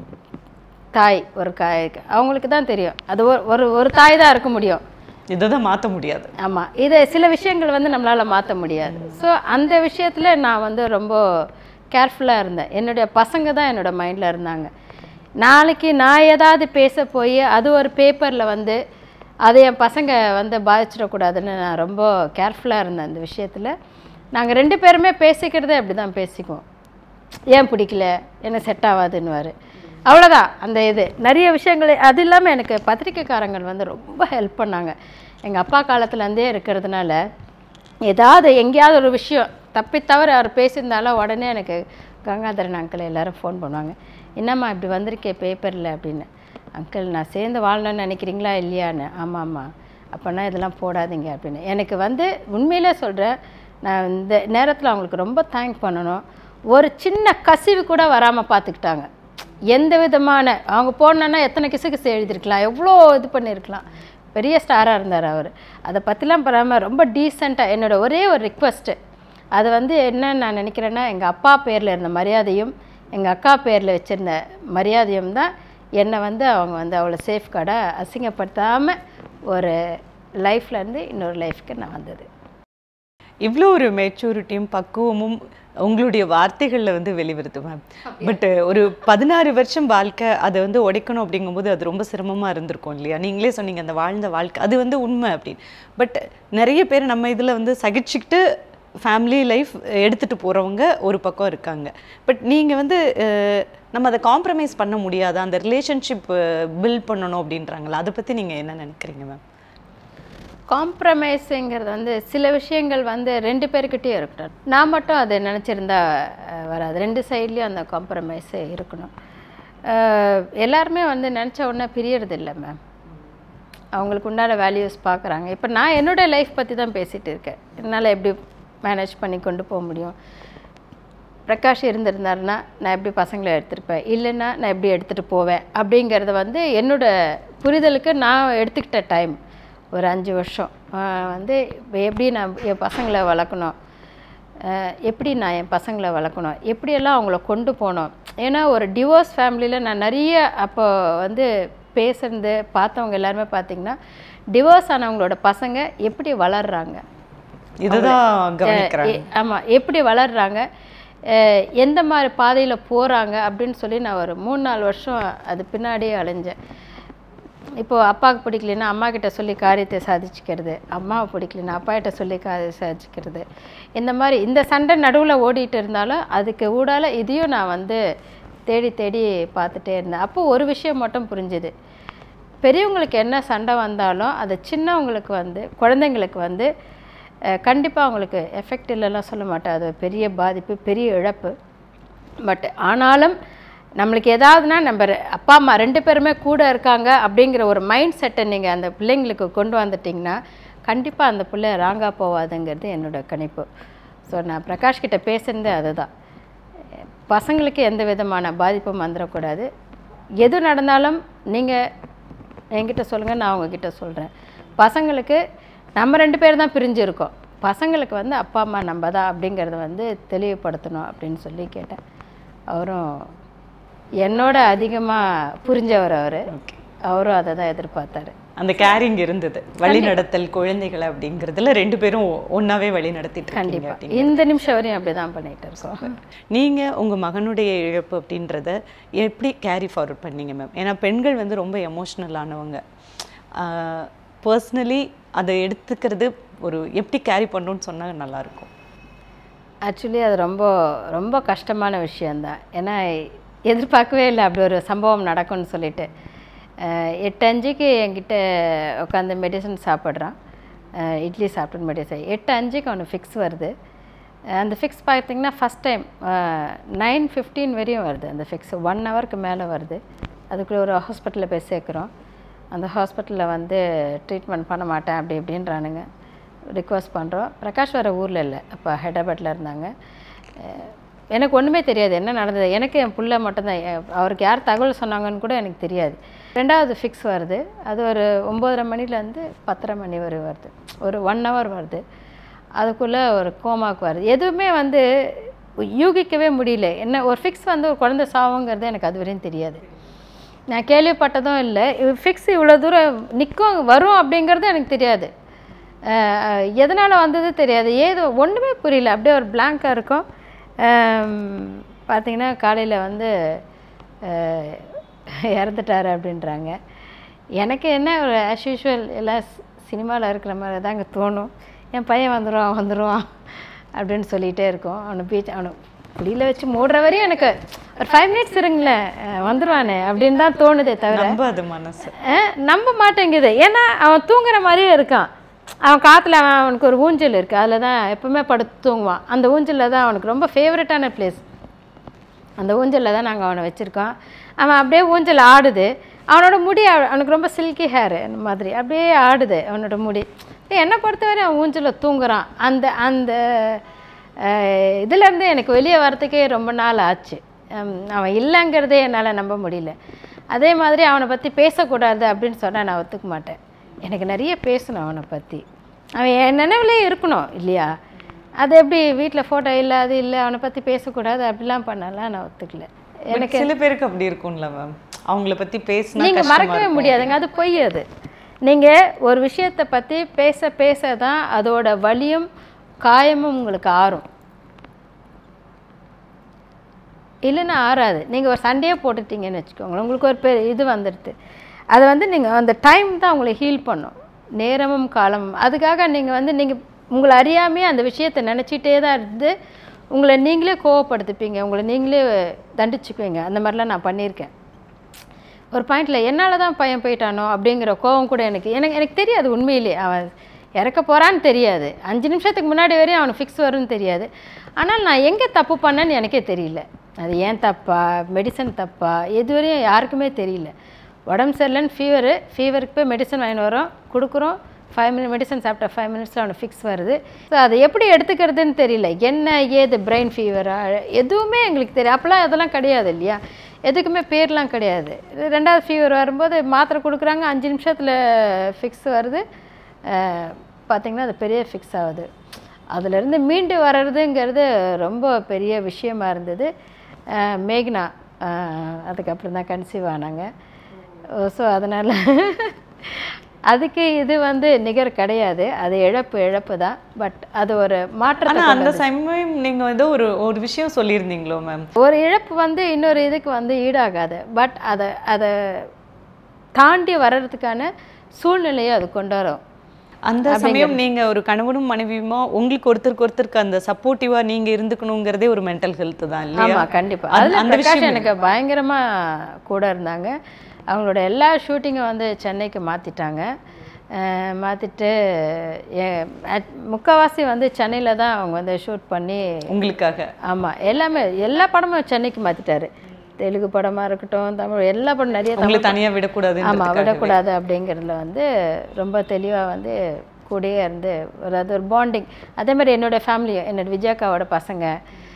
தாய் ஒரு காய் அவங்களுக்கு தான் தெரியும் அது ஒரு ஒரு ஒரு தாய் தான் இருக்க முடியும் இதை தான் மாற்ற முடியாது ஆமாம் இது சில விஷயங்கள் வந்து நம்மளால் மாற்ற முடியாது ஸோ அந்த விஷயத்தில் நான் வந்து ரொம்ப கேர்ஃபுல்லாக இருந்தேன் என்னுடைய பசங்க தான் என்னோட மைண்டில் இருந்தாங்க நாளைக்கு நான் ஏதாவது பேச போய் அது ஒரு பேப்பரில் வந்து அதை என் பசங்க வந்து பாதிச்சிடக்கூடாதுன்னு நான் ரொம்ப கேர்ஃபுல்லாக இருந்தேன் அந்த விஷயத்தில் நாங்கள் ரெண்டு பேருமே பேசிக்கிறதே அப்படி தான் பேசிக்குவோம் ஏன் பிடிக்கல என்ன செட் ஆகாதுன்னுவார் அவ்வளோதான் அந்த இது நிறைய விஷயங்கள் அது இல்லாமல் எனக்கு பத்திரிக்கைக்காரங்கள் வந்து ரொம்ப ஹெல்ப் பண்ணாங்க எங்கள் அப்பா காலத்துலேருந்தே இருக்கிறதுனால ஏதாவது எங்கேயாவது ஒரு விஷயம் தப்பி தவிர அவர் பேசியிருந்தாலும் உடனே எனக்கு கங்காதரன் அங்கிள் எல்லாரும் ஃபோன் பண்ணுவாங்க என்னம்மா இப்படி வந்திருக்கே பேப்பரில் அப்படின்னு அங்கிள் நான் சேர்ந்து வாழணும்னு நினைக்கிறீங்களா இல்லையான்னு ஆமாம் ஆமாம் அப்போனா இதெல்லாம் போடாதீங்க அப்படின்னு எனக்கு வந்து உண்மையிலே சொல்கிறேன் நான் இந்த நேரத்தில் அவங்களுக்கு ரொம்ப தேங்க் பண்ணணும் ஒரு சின்ன கசிவு கூட வராமல் பார்த்துக்கிட்டாங்க எந்த விதமான அவங்க போனோன்னா எத்தனை கிசு கிசு எழுதியிருக்கலாம் எவ்வளோ இது பண்ணியிருக்கலாம் பெரிய ஸ்டாராக இருந்தார் அவர் அதை பற்றிலாம் பராமல் ரொம்ப டீசெண்டாக என்னோட ஒரே ஒரு ரிக்வெஸ்ட்டு அது வந்து என்னன்னு நான் நினைக்கிறேன்னா எங்கள் அப்பா பேரில் இருந்த மரியாதையும் எங்கள் அக்கா பேரில் வச்சுருந்த மரியாதையும் தான் என்னை வந்து அவங்க வந்து அவ்வளோ சேஃப் கார்டாக அசிங்கப்படுத்தாமல் ஒரு லைஃப்லேருந்து இன்னொரு லைஃப்க்கு நான் வந்தது இவ்வளோ ஒரு மெச்சூரிட்டியும் பக்குவமும் உங்களுடைய வார்த்தைகளில் வந்து வெளிவருது மேம் பட் ஒரு பதினாறு வருஷம் வாழ்க்கை அதை வந்து உடைக்கணும் அப்படிங்கும்போது அது ரொம்ப சிரமமாக இருந்திருக்கும் இல்லையா நீங்களே சொன்னீங்க அந்த வாழ்ந்த வாழ்க்கை அது வந்து உண்மை அப்படின்னு பட் நிறைய பேர் நம்ம இதில் வந்து சகிச்சுக்கிட்டு ஃபேமிலி லைஃப் எடுத்துகிட்டு போகிறவங்க ஒரு பக்கம் இருக்காங்க பட் நீங்கள் வந்து அஹ், நம்ம அதை காம்ப்ரமைஸ் பண்ண முடியாதா அந்த ரிலேஷன்ஷிப் பில்ட் பண்ணணும் அப்படின்றாங்களா அதை பற்றி நீங்கள் என்ன நினைக்கிறீங்க மேம் காம்ப்ரமைஸுங்கிறது வந்து சில விஷயங்கள் வந்து ரெண்டு பேர்கிட்டயும் இருக்கணும் நான் மட்டும் அதை நினச்சிருந்தா அஹ், வராது ரெண்டு சைட்லேயும் அந்த காம்ப்ரமைஸு இருக்கணும் அஹ், எல்லாருமே வந்து நினச்ச உடனே பிரியறது இல்லை மேம் அவங்களுக்கு உண்டான வேல்யூஸ் பார்க்குறாங்க இப்போ நான் என்னோடய லைஃப் பற்றி தான் பேசிகிட்டு இருக்கேன் என்னால் எப்படி மேனேஜ் பண்ணி கொண்டு போக முடியும் பிரகாஷ் இருந்திருந்தாருன்னா நான் எப்படி பசங்களை எடுத்திருப்பேன் இல்லைன்னா நான் எப்படி எடுத்துகிட்டு போவேன் அப்படிங்கிறத வந்து என்னோட புரிதலுக்கு நான் எடுத்துக்கிட்ட டைம் ஒரு அஞ்சு வருஷம் ஆஹ் வந்து இப்ப எப்படி நான் என் பசங்களை வளர்க்கணும் ஆஹ் எப்படி நான் என் பசங்களை வளர்க்கணும் எப்படியெல்லாம் அவங்கள கொண்டு போகணும் ஏன்னா ஒரு டிவோர்ஸ் ஃபேமிலியில் நான் நிறைய அப்போ வந்து பேசுறது பார்த்தவங்க எல்லாருமே பார்த்தீங்கன்னா டிவோர்ஸ் ஆனவங்களோட பசங்க எப்படி வளர்றாங்க இதுதான் கவனிக்கிறாங்க ஆமாம் எப்படி வளர்றாங்க அஹ் எந்த மாதிரி பாதையில் போகிறாங்க அப்படின்னு சொல்லி நான் ஒரு மூணு நாலு வருஷம் அது பின்னாடியே அலைஞ்சேன் இப்போது அப்பாவுக்கு பிடிக்கலன்னா அம்மா கிட்ட சொல்லி காரியத்தை சாதிச்சுக்கிறது அம்மாவை பிடிக்கலன்னா அப்பா கிட்ட சொல்லி காரியம் சாதிச்சுக்கிறது இந்த மாதிரி இந்த சண்டை நடுவில் ஓடிட்டு இருந்தாலும் அதுக்கு ஊடால இதையும் நான் வந்து தேடி தேடி பார்த்துட்டே இருந்தேன் அப்போ ஒரு விஷயம் மட்டும் புரிஞ்சுது பெரியவங்களுக்கு என்ன சண்டை வந்தாலும் அது சின்னவங்களுக்கு வந்து குழந்தைங்களுக்கு வந்து கண்டிப்பாக அவங்களுக்கு எஃபெக்ட் இல்லைலாம் சொல்ல மாட்டேன் அது ஒரு பெரிய பாதிப்பு பெரிய இழப்பு பட் ஆனாலும் நம்மளுக்கு ஏதாவதுனா நம்ம ரெ- அப்பா அம்மா ரெண்டு பேருமே கூட இருக்காங்க அப்படிங்கிற ஒரு மைண்ட் செட்டை நீங்கள் அந்த பிள்ளைங்களுக்கு கொண்டு வந்துட்டிங்கன்னா கண்டிப்பாக அந்த பிள்ளை ராங்கா போவாதுங்கிறது என்னோட கணிப்பு ஸோ நான் பிரகாஷ் கிட்ட பேசுனதே அதுதான் பசங்களுக்கு எந்த விதமான பாதிப்பும் வந்துடக்கூடாது எது நடந்தாலும் நீங்கள் என்கிட்ட சொல்லுங்கள் நான் உங்ககிட்ட சொல்கிறேன் பசங்களுக்கு நம்ம ரெண்டு பேர் தான் பிரிஞ்சு இருக்கோம் பசங்களுக்கு வந்து அப்பா அம்மா நம்ம தான் அப்படிங்கிறத வந்து தெளிவுபடுத்தணும் அப்படின்னு சொல்லி கேட்டேன் அவரும் என்னோட அதிகமாக புரிஞ்சவர் அவர் அவரும் அதை தான் எதிர்பார்த்தாரு அந்த கேரிங் இருந்தது வழி நடத்தல் குழந்தைகளை அப்படிங்கிறதுல ரெண்டு பேரும் ஒன்னாவே வழி நடத்திட்டு இருக்கீங்க கண்டிப்பாக அப்படிங்க. இந்த நிமிஷம் வரையும் அப்படி தான் பண்ணிகிட்டு இருக்கோம் நீங்க உங்க மகனுடைய இழப்பு அப்படின்றத எப்படி கேரி ஃபார்வர்ட் பண்ணீங்க மேம் ஏன்னா பெண்கள் வந்து ரொம்ப எமோஷ்னலானவங்க பர்சனலி அதை எடுத்துக்கிறது ஒரு எப்படி கேரி பண்ணணும்னு சொன்னா நல்லா இருக்கும் ஆக்சுவலி அது ரொம்ப ரொம்ப கஷ்டமான விஷயந்தான் ஏன்னா எதிர்பார்க்கவே இல்லை அப்படி ஒரு சம்பவம் நடக்கும்னு சொல்லிட்டு அஹ் எட்டு அஞ்சுக்கு என்கிட்ட உட்காந்து மெடிசன் சாப்பிட்றான் அஹ் இட்லி சாப்பிட்டு மெடிசன் எட்டு அஞ்சுக்கு அவனுக்கு ஃபிக்ஸ் வருது அஹ் அந்த ஃபிக்ஸ் பார்த்தீங்கன்னா ஃபஸ்ட் டைம் நைன் ஃபிஃப்டீன் வரையும் வருது அந்த ஃபிக்ஸ் ஒன் ஹவருக்கு மேலே வருது அதுக்குள்ளே ஒரு ஹாஸ்பிட்டலில் போய் சேர்க்குறோம் அந்த ஹாஸ்பிட்டலில் வந்து ட்ரீட்மெண்ட் பண்ண மாட்டேன் அப்படி இப்படின்றானுங்க ரிக்வஸ்ட் பண்ணுறோம் பிரகாஷ் வேறு ஊரில் இல்லை அப்போ ஹைதராபாத்தில் இருந்தாங்க அஹ் எனக்கு ஒன்றுமே தெரியாது என்ன நடந்தது எனக்கு என் புள்ள மட்டும்தான் எ- அவருக்கு யார் தகவல் சொன்னாங்கன்னு கூட எனக்கு தெரியாது ரெண்டாவது ஃபிக்ஸ் வருது அது ஒரு ஒம்போதரை மணிலேருந்து பத்தரை மணி வரை வருது ஒரு ஒன் ஹவர் வருது அதுக்குள்ளே ஒரு கோமாக்கு வருது எதுவுமே வந்து யூகிக்கவே முடியல என்ன ஒரு ஃபிக்ஸ் வந்து ஒரு குழந்தை சாவுங்கிறது எனக்கு அது வரையும் தெரியாது நான் கேள்விப்பட்டதும் இல்லை ஃபிக்ஸ் இவ்வளோ தூரம் நிற்கும் வரும் அப்படிங்கிறது எனக்கு தெரியாது அஹ் எதனால் வந்தது தெரியாது ஏது ஒன்றுமே புரியல அப்படியே ஒரு பிளாங்காக இருக்கும் பார்த்தீங்கன்னா காலையில் வந்து அஹ், இறந்துட்டாரு அப்படின்றாங்க எனக்கு என்ன ஒரு ஆஸ் யூஷுவல் எல்லாம் சினிமாவில் இருக்கிற மாதிரி தாங்க தோணும் என் பையன் வந்துடுவான் வந்துடுவான் அப்படின்னு சொல்லிகிட்டே இருக்கோம் அவனை பீச் அவனை குடியில் வச்சு மூடுற வரையும் எனக்கு ஒரு ஃபைவ் மினிட்ஸ் இருங்களேன் அஹ், வந்துடுவானே அப்படின்னு தான் தோணுதே தவிர ரொம்ப அது மனசு அஹ் நம்ப மாட்டேங்குது ஏன்னா அவன் தூங்குற மாதிரியே இருக்கான் அவன் காற்றுல அவன் அவனுக்கு ஒரு ஊஞ்சல் இருக்குது அதில் தான் எப்பவுமே படுத்து தூங்குவான் அந்த ஊஞ்சலில் தான் அவனுக்கு ரொம்ப ஃபேவரட்டான பிளேஸ் அந்த ஊஞ்சலில் தான் நாங்கள் அவனை வச்சுருக்கோம் அவன் அப்படியே ஊஞ்சல் ஆடுது அவனோட முடி அவ- அவனுக்கு ரொம்ப சில்கி ஹேர் அந்த மாதிரி அப்படியே ஆடுது அவனோட முடி என்னை பொறுத்தவரை அவன் ஊஞ்சலில் தூங்குறான் அந்த அந்த அஹ், இதுலேருந்து எனக்கு வெளியே வரத்துக்கே ரொம்ப நாள் ஆச்சு ஹம், அவன் இல்லைங்கிறதே என்னால் நம்ப முடியல அதே மாதிரி அவனை பற்றி பேசக்கூடாது அப்படின்னு சொன்னால் நான் ஒத்துக்க மாட்டேன் எனக்கு நிறைய பேசணும் அவனை பற்றி அவன் என் நினைவிலே இருக்கணும் இல்லையா அது எப்படி வீட்டில் ஃபோட்டோ இல்லை அது இல்லை அவனை பற்றி பேசக்கூடாது அப்படிலாம் பண்ணலாம் நான் ஒத்துக்கல எனக்கு சில பேருக்கு அப்படி இருக்கும்ல மேம் அவங்கள பத்தி பேசினா நீங்கள் மறக்கவே முடியாதுங்க அது பொய் அது நீங்கள் ஒரு விஷயத்தை பற்றி பேச பேச தான் அதோட வலியும் காயமும் உங்களுக்கு ஆறும் இல்லைன்னா ஆறாது நீங்கள் ஒரு சண்டையே போட்டுட்டீங்கன்னு வச்சுக்கோங்களேன் உங்களுக்கு ஒரு பெரிய இது வந்துடுது அது வந்து நீங்கள் அந்த டைம் தான் உங்களை ஹீல் பண்ணும் நேரமும் காலமும் அதுக்காக நீங்கள் வந்து நீங்கள் உங்களை அறியாமையே அந்த விஷயத்தை நினச்சிட்டே தான் இருந்து உங்களை நீங்களே கோவப்படுத்திப்பீங்க உங்களை நீங்களே தண்டிச்சுக்குவீங்க அந்த மாதிரிலாம் நான் பண்ணியிருக்கேன் ஒரு பாயிண்டில் என்னால் தான் பையன் போயிட்டானோ அப்படிங்கிற கோவம் கூட எனக்கு எனக்கு எனக்கு தெரியாது உண்மையிலே அவன் இறக்க போகிறான்னு தெரியாது அஞ்சு நிமிஷத்துக்கு முன்னாடி வரையும் அவனுக்கு ஃபிக்ஸ் வரும்னு தெரியாது ஆனால் நான் எங்கே தப்பு பண்ணேன்னு எனக்கே தெரியல அது ஏன் தப்பா மெடிசன் தப்பா இதுவரையும் யாருக்குமே தெரியல உடம்பு சரியில்லைன்னு ஃபீவரு ஃபீவருக்கு போய் மெடிசன் வாங்கிட்டு வரோம் கொடுக்குறோம் ஃபைவ் மினிட் மெடிசன் சாப்பிட்ட ஃபைவ் மினிட்ஸில் அவனுக்கு ஃபிக்ஸ் வருது ஸோ அதை எப்படி எடுத்துக்கிறதுன்னு தெரியல என்ன ஏது பிரெயின் ஃபீவரா எதுவுமே எங்களுக்கு தெரியும் அப்போலாம் அதெல்லாம் கிடையாது இல்லையா எதுக்குமே பேர்லாம் கிடையாது இது ரெண்டாவது ஃபீவர் வரும்போது மாத்திரை கொடுக்குறாங்க அஞ்சு நிமிஷத்தில் ஃபிக்ஸ் வருது அஹ், பார்த்தீங்கன்னா அது பெரிய ஃபிக்ஸ் ஆகுது அதுலேருந்து மீண்டு வர்றதுங்கிறது ரொம்ப பெரிய விஷயமா இருந்தது அஹ், மேக்னா அஹ், அதுக்கப்புறம் தான் கன்சீவ் ஆனாங்க ஸோ அதனால் அதுக்கு இது வந்து நிகர் கிடையாது அது இழப்பு இழப்பு தான் பட் அது ஒரு மாற்றத்தை ஆனா கொண்டு அந்த சமயம் நீங்க ஏதோ ஒரு ஒரு விஷயம் சொல்லியிருந்தீங்களோ மேம் ஒரு இழப்பு வந்து இன்னொரு இதுக்கு வந்து ஈடாகாது பட் அதை அதை தாண்டி வர்றதுக்கான சூழ்நிலையை அது கொண்டு வரும் அந்த சமயம் நீங்க ஒரு கணவனும் மனைவியுமா உங்களுக்கு ஒருத்தருக்கு ஒருத்தருக்கு அந்த சப்போர்ட்டிவா நீங்க இருந்துக்கணுங்கிறதே ஒரு மென்டல் ஹெல்த் தான் இல்லையா ஆமா கண்டிப்பா அந்த- அதுல அந்த பிரகாஷ் விஷயம் எனக்கு பயங்கரமா கூட இருந்தாங்க அவங்களோட எல்லா ஷூட்டிங்கும் வந்து சென்னைக்கு மாத்திட்டாங்க அஹ் மாத்திட்டு எ- at- முக்காவாசி வந்து சென்னையில தான் அவங்க வந்து ஷூட் பண்ணி உங்களுக்காக ஆமா எல்லாமே எல்லா படமும் சென்னைக்கு மாத்திட்டாரு தெலுங்கு படமா இருக்கட்டும் தமிழ் எல்லா படம் நிறைய உங்களை தமிழ் தனியா விடக்கூடாது ஆமா விடக்கூடாது அப்படிங்கிறதுல வந்து ரொம்ப தெளிவா வந்து கூடயே இருந்து ஒரு அது ஒரு பாண்டிங் அதே மாதிரி என்னோட ஃபேமிலி என்னோட விஜயாக்காவோட பசங்க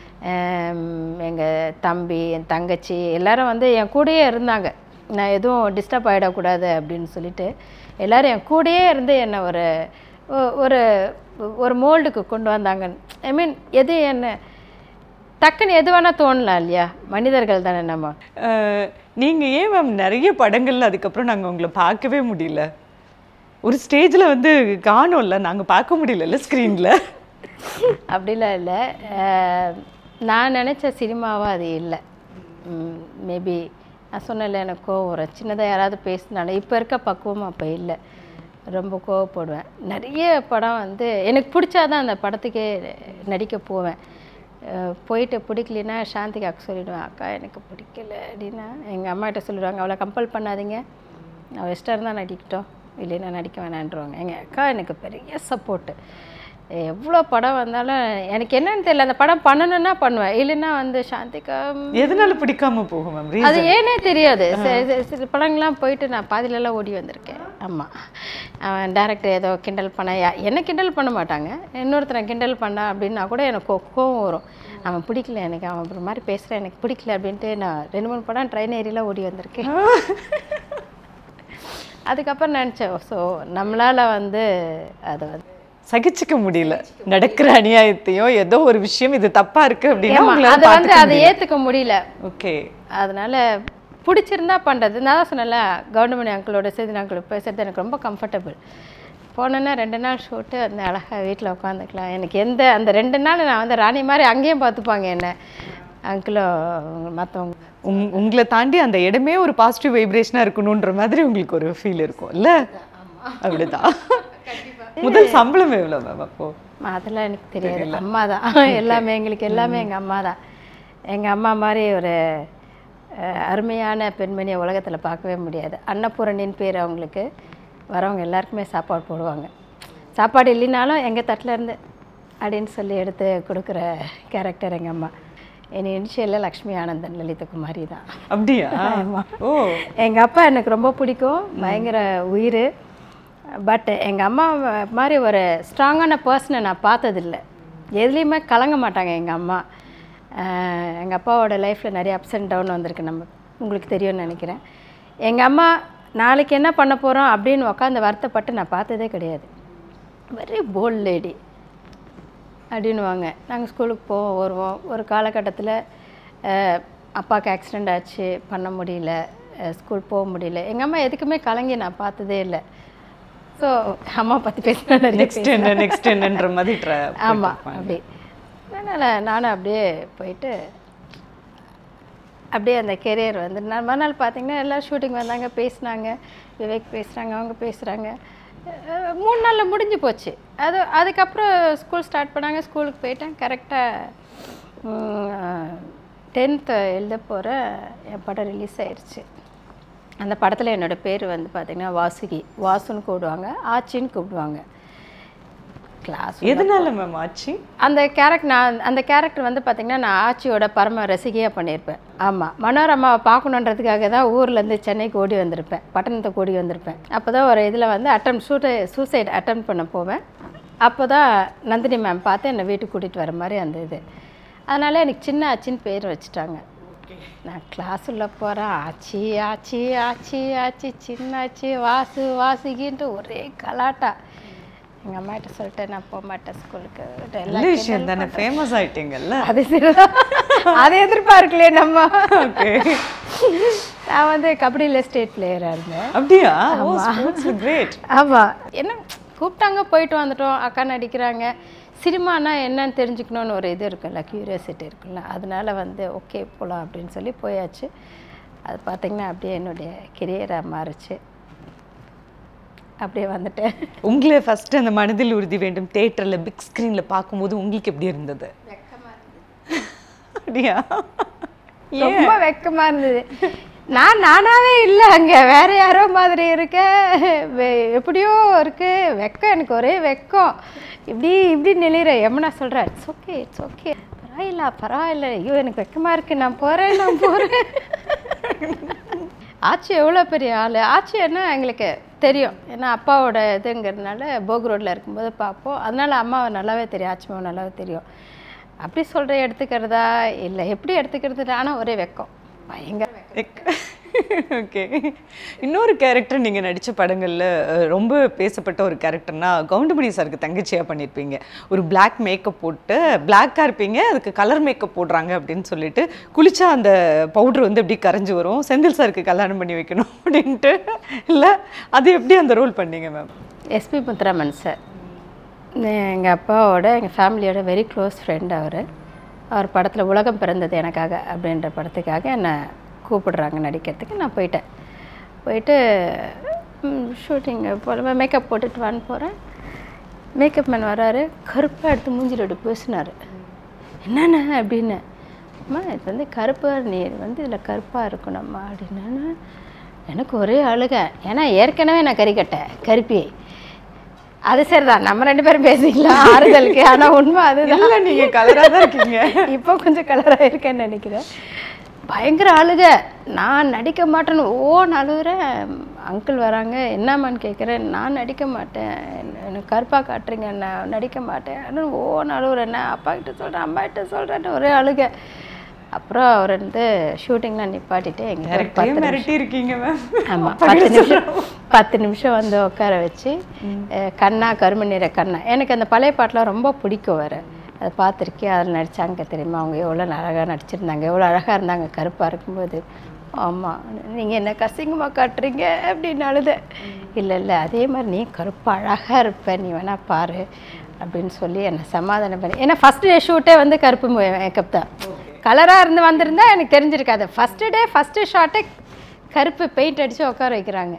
எங்கள் தம்பி என் தங்கச்சி எல்லாரும் வந்து என் கூடயே இருந்தாங்க நான் எதுவும் டிஸ்டர்ப் ஆகிடக்கூடாது அப்படின்னு சொல்லிட்டு எல்லாரும் என் கூடயே இருந்து என்னை ஒரு ஒ- ஒரு ஒரு மோல்டுக்கு கொண்டு வந்தாங்க ஐ மீன் எது என்ன டக்குன்னு எது வேணால் தோணலாம் இல்லையா மனிதர்கள் தானே நம்ம அஹ், நீங்க ஏன் மேம் நிறைய படங்கள்ல அதுக்கப்புறம் நாங்க உங்களை பார்க்கவே முடியல ஒரு ஸ்டேஜ்ல வந்து காணோம்ல நாங்க பார்க்க முடியல ஸ்க்ரீன்ல அப்படிலாம் இல்லை அஹ், நான் நினச்ச சினிமாவாக அது இல்லை மேபி நான் சொன்னேன்ல எனக்கு கோவம் வரும் சின்னதாக யாராவது பேசினாலும் இப்போ இருக்க பக்குவம் அப்போ இல்லை ரொம்ப கோவப்படுவேன் நிறைய படம் வந்து எனக்கு பிடிச்சாதான் அந்த படத்துக்கே நடிக்க போவேன் அஹ், போயிட்டு பிடிக்கலனா சாந்திக்கு அக்கா சொல்லிவிடுவேன் அக்கா எனக்கு பிடிக்கல அப்படின்னா எங்கள் அம்மாகிட்ட சொல்லிடுவாங்க அவளை கம்பல் பண்ணாதீங்க அவள் இஷ்டம் இருந்தால் நடிக்கட்டும் இல்லைன்னா நடிக்க வேணான்றவாங்க எங்கள் அக்கா எனக்கு பெரிய சப்போர்ட்டு எவ்வளோ படம் வந்தாலும் எனக்கு என்னன்னு தெரியல அந்த படம் பண்ணணும்னா பண்ணுவேன் இல்லைன்னா வந்து சாந்திகா ம், எதனால பிடிக்காம போகும் மேம் அது ஏனே தெரியாது சில- சில- சில படங்கள்லாம் போயிட்டு நான் பாதியிலலாம் ஓடி வந்திருக்கேன் ஆமாம் அவன் டேரக்டர் ஏதோ கிண்டல் பண்ண யா- என்ன கிண்டல் பண்ண மாட்டாங்க இன்னொருத்தனை கிண்டல் பண்ணா அப்படின்னா கூட எனக்கு கோ- கோவம் வரும் அவன் பிடிக்கல எனக்கு அவன் ஒரு மாதிரி பேசுகிறேன் எனக்கு பிடிக்கல அப்படின்ட்டு நான் ரெண்டு மூணு படம் ட்ரெயின் ஏரியில் ஓடி வந்திருக்கேன் அதுக்கப்புறம் நினச்சேன் ஸோ நம்மளால் வந்து அதை வந்து சகிச்சுக்க முடியல நடக்கிற அநியாயத்தையும் ஏதோ ஒரு விஷயம் இது தப்பா இருக்கு அப்படின்னா ஆமா, உங்களால அதை வந்து பார்த்துக்க அதை முடியல ஏற்றுக்க முடியல ஓகே அதனால பிடிச்சிருந்தா பண்ணுறது நான் தான் சொன்னேன்ல கவுண்டமணி அங்கிளோட சேதி அங்கிள் பேசுறது எனக்கு ரொம்ப கம்ஃபர்டபுள் போனேன்னா ரெண்டு நாள் ஷூட்டு அந்த அழகாக வீட்டில் உட்காந்துக்கலாம் எனக்கு எந்த அந்த ரெண்டு நாள் நான் வந்து ராணி மாதிரி அங்கேயும் பார்த்துப்பாங்க என்ன அங்கிளும் மற்றவங்க உங் உங்களை தாண்டி அந்த இடமே ஒரு பாசிட்டிவ் வைப்ரேஷனா இருக்கணுன்ற மாதிரி உங்களுக்கு ஒரு ஃபீல் இருக்கும் இல்ல அப்படிதான் முதல் சம்பளம் எவ்வளவு மேம் அப்போ அதெல்லாம் எனக்கு தெரியாது அம்மா தான் எல்லாமே எங்களுக்கு எல்லாமே எங்கள் அம்மா தான் எங்கள் அம்மா மாதிரி ஒரு அஹ், அருமையான பெண்மணியை உலகத்தில் பார்க்கவே முடியாது அன்னபூரணின்னு பேர் அவங்களுக்கு வரவங்க எல்லாருக்குமே சாப்பாடு போடுவாங்க சாப்பாடு இல்லைனாலும் எங்கள் தட்டில் இருந்து அப்படின்னு சொல்லி எடுத்து கொடுக்குற கேரக்டர் எங்கள் அம்மா என் இனிஷியலில் லக்ஷ்மி ஆனந்தன் லலிதகுமாரி தான் அப்படியா ஓ எங்கள் அப்பா எனக்கு ரொம்ப பிடிக்கும் பயங்கர உயிர் பட் எங்கள் அம்மா மாதிரி ஒரு ஸ்ட்ராங்கான பர்சனை நான் பார்த்ததில்ல எதுலேயுமே கலங்க மாட்டாங்க எங்கள் அம்மா எங்கள் அப்பாவோட லைஃப்பில் நிறைய அப்ஸ் அண்ட் டவுன் வந்திருக்கு நம்ம உங்களுக்கு தெரியும்னு நினைக்கிறேன் எங்கள் அம்மா நாளைக்கு என்ன பண்ண போகிறோம் அப்படின்னு உட்காந்து வருத்தப்பட்டு நான் பார்த்ததே கிடையாது வெரி போல்ட் லேடி அப்படின்னுவாங்க நாங்கள் ஸ்கூலுக்கு போவோம் வருவோம் ஒரு காலகட்டத்தில் அஹ், அப்பாவுக்கு ஆக்சிடெண்ட் ஆச்சு பண்ண முடியல ஸ்கூல் போக முடியல எங்கள் அம்மா எதுக்குமே கலங்கி நான் பார்த்ததே இல்லை ஸோ அம்மா பற்றி பேசினா நிறைய நெக்ஸ்ட் என்ன நெக்ஸ்ட் என்னன்ற மாதிரி ட்ரை ஆமாம் அப்படி அதனால் நானும் அப்படியே போயிட்டு அப்படியே அந்த கெரியர் வந்து நான் மறுநாள் பார்த்தீங்கன்னா எல்லாம் ஷூட்டிங் வந்தாங்க பேசினாங்க விவேக் பேசுகிறாங்க அவங்க பேசுகிறாங்க மூணு நாளில் முடிஞ்சு போச்சு அது அதுக்கப்புறம் ஸ்கூல் ஸ்டார்ட் பண்ணாங்க ஸ்கூலுக்கு போயிட்டேன் கரெக்டாக டென்த்து எழுத போகிற என் படம் ரிலீஸ் ஆயிடுச்சு அந்த படத்தில் என்னோடய பேர் வந்து பார்த்திங்கன்னா வாசுகி வாசுன்னு கூப்பிடுவாங்க ஆச்சின்னு கூப்பிடுவாங்க கிளாஸ் எதனால மேம் ஆச்சு அந்த கேரக்டர் நான் அந்த கேரக்டர் வந்து பார்த்திங்கன்னா நான் ஆச்சியோட பரம ரசிகையாக பண்ணியிருப்பேன் ஆமாம் மனோரமாவை பார்க்கணுன்றதுக்காக தான் ஊர்லேருந்து சென்னைக்கு ஓடி வந்திருப்பேன் பட்டணத்துக்கு ஓடி வந்திருப்பேன் அப்போ தான் ஒரு இதில் வந்து அட்டம் சூட்டை சூசைட் அட்டம் பண்ண போவேன் அப்போ தான் நந்தினி மேம் பார்த்து என்னை வீட்டுக்கு கூட்டிகிட்டு வர மாதிரி அந்த இது அதனால் எனக்கு சின்ன ஆச்சின்னு பேர் வச்சுட்டாங்க நான் கிளாஸ் உள்ள போகிறேன் ஆச்சி ஆச்சி ஆச்சி ஆச்சி சின்ன ஆச்சி வாசு வாசுகின்ட்டு ஒரே கலாட்டா எங்கள் அம்மாகிட்ட சொல்லிட்டேன் நான் போக மாட்டேன் ஸ்கூலுக்கு நல்ல விஷயம் தானே ஃபேமஸ் ஆயிட்டீங்கல்ல அது சரிதான் அதை எதிர்பார்க்கலையே நம்ம ஓகே நான் வந்து கபடியில் ஸ்டேட் பிளேயராக இருந்தேன் அப்படியா ஓ ஸ்போர்ட்ஸ்ல கிரேட் ஆமாம் என்ன கூப்பிட்டாங்க போயிட்டு வந்துட்டோம் அக்கா நடிக்கிறாங்க சினிமானா என்னன்னு தெரிஞ்சுக்கணுன்னு ஒரு இது இருக்குல்ல க்யூரியாசிட்டி இருக்குல்ல அதனால வந்து ஓகே போகலாம் அப்படின்னு சொல்லி போயாச்சு அது பார்த்திங்கன்னா அப்படியே என்னுடைய கெரியராக மாறுச்சு அப்படியே வந்துட்டேன் உங்களை ஃபர்ஸ்ட் அந்த மனதில் உறுதி வேண்டும் தேட்டர்ல பிக் ஸ்கிரீன்ல பார்க்கும்போது உங்களுக்கு எப்படி இருந்தது அப்படியா ரொம்ப வெக்கமா இருந்தது நான் நானாவே இல்லை அங்கே வேற யாரோ மாதிரி இருக்க வெ- எப்படியோ இருக்கு வெக்கம் எனக்கு ஒரே வெக்கம் இப்படி இப்படி நெளிற யமுனா சொல்கிறா இட்ஸ் ஓகே இட்ஸ் ஓகே பரவாயில்ல பரவாயில்ல ஐயோ எனக்கு வெக்கமா இருக்கு நான் போகிறேன் நான் போகிறேன் ஆச்சி எவ்வளோ பெரிய ஆள் ஆச்சி என்ன எங்களுக்கு தெரியும் ஏன்னா அப்பாவோட இதுங்கிறதுனால போக் ரோட்டில் இருக்கும்போது பார்ப்போம் அதனால அம்மாவை நல்லாவே தெரியும் ஆச்சி மாவை நல்லாவே தெரியும் அப்படி சொல்கிற எடுத்துக்கிறதா இல்லை எப்படி எடுத்துக்கிறது ஆனால் ஒரே வெக்கம் பயங்கர வெக்கம். ஓகே இன்னொரு கேரக்டர் நீங்கள் நடித்த படங்களில் ரொம்ப பேசப்பட்ட ஒரு கேரக்டர்னா கவுண்டமணி சாருக்கு தங்கச்சியாக பண்ணியிருப்பீங்க ஒரு Black மேக்கப் போட்டு பிளாக்காக இருப்பீங்க அதுக்கு கலர் மேக்கப் போடுறாங்க அப்படின்னு சொல்லிட்டு குளிச்சா அந்த பவுடர் வந்து எப்படி கரைஞ்சு வரும் செந்தில் சாருக்கு கல்யாணம் பண்ணி வைக்கணும் அப்படின்ட்டு இல்லை அது எப்படி அந்த ரோல் பண்ணீங்க மேம் எஸ்பி முத்துராமன் சார் எங்கள் அப்பாவோட எங்கள் ஃபேமிலியோட வெரி க்ளோஸ் ஃப்ரெண்ட் அவர் அவர் படத்தில் உலகம் பிறந்தது எனக்காக அப்படின்ற படத்துக்காக என்னை கூப்பிடுறாங்க நடிக்கிறதுக்கு நான் போயிட்டேன் போயிட்டு ஷூட்டிங் போல மேக்கப் போட்டுட்டு வான்னு போகிறேன் மேக்கப் மேன் வராரு கருப்பாக எடுத்து மூஞ்சில் எடுத்து பேசினார் என்னண்ணே அப்படின்னு அம்மா இது வந்து கருப்பு நீ வந்து இதில் கருப்பாக இருக்கணும்மா அப்படின்னு எனக்கு ஒரே அழுகை ஏன்னா ஏற்கனவே நான் கறிக்கட்டேன் கருப்பி அது சரிதான் நம்ம ரெண்டு பேரும் பேசிக்கலாம் ஆறுதலுக்கு ஆனால் உண்மை அதுதான் இல்லை நீங்கள் கலராக தான் இருக்கீங்க இப்போ கொஞ்சம் கலராக இருக்கேன்னு நினைக்கிறேன் பயங்கர அழுக நான் நடிக்க மாட்டேன்னு ஓன்னு அழுகுறேன் அங்கிள் வராங்க என்னம்மான்னு கேட்குறேன் நான் நடிக்க மாட்டேன் என்ன- எனக்கு கருப்பாக காட்டுறீங்க நான் நடிக்க மாட்டேன் அப்படின்னு ஓன்னு அழுகுறேன் நான் அப்பா கிட்ட சொல்கிறேன் அம்மா கிட்ட சொல்கிறேன்னு ஒரே அழுக அப்புறம் அவர் வந்து ஷூட்டிங்லாம் நிப்பாட்டிட்டு எங்கள் மிரட்டியே மிரட்டி இருக்கீங்க மேம் ஆமாம் பத்து நிமிஷம் பத்து நிமிஷம் வந்து உட்கார வச்சு அஹ், கண்ணா கரும நிற கண்ணா எனக்கு அந்த பழைய பாட்டெலாம் ரொம்ப பிடிக்கும் வேறு அதை பார்த்துருக்கேன் அதில் நடித்தாங்க தெரியுமா அவங்க எவ்வளோ அழகாக நடிச்சிருந்தாங்க எவ்வளோ அழகாக இருந்தாங்க கருப்பாக இருக்கும்போது ஆமாம் நீங்கள் என்ன கசிங்கமாக காட்டுறீங்க அப்படின்னு அழுத இல்லை இல்லை அதே மாதிரி நீ கருப்பாக அழகாக இருப்ப நீ வேணா பாரு அப்படின்னு சொல்லி என்னை சமாதானம் பண்ணி ஏன்னா ஃபஸ்ட் டே ஷூட்டே வந்து கருப்பு மேக்கப் தான் கலராக இருந்து வந்திருந்தா எனக்கு தெரிஞ்சிருக்காது ஃபஸ்ட்டு டே ஃபஸ்ட்டு ஷாட்டே கருப்பு பெயிண்ட் அடித்து உட்கார வைக்கிறாங்க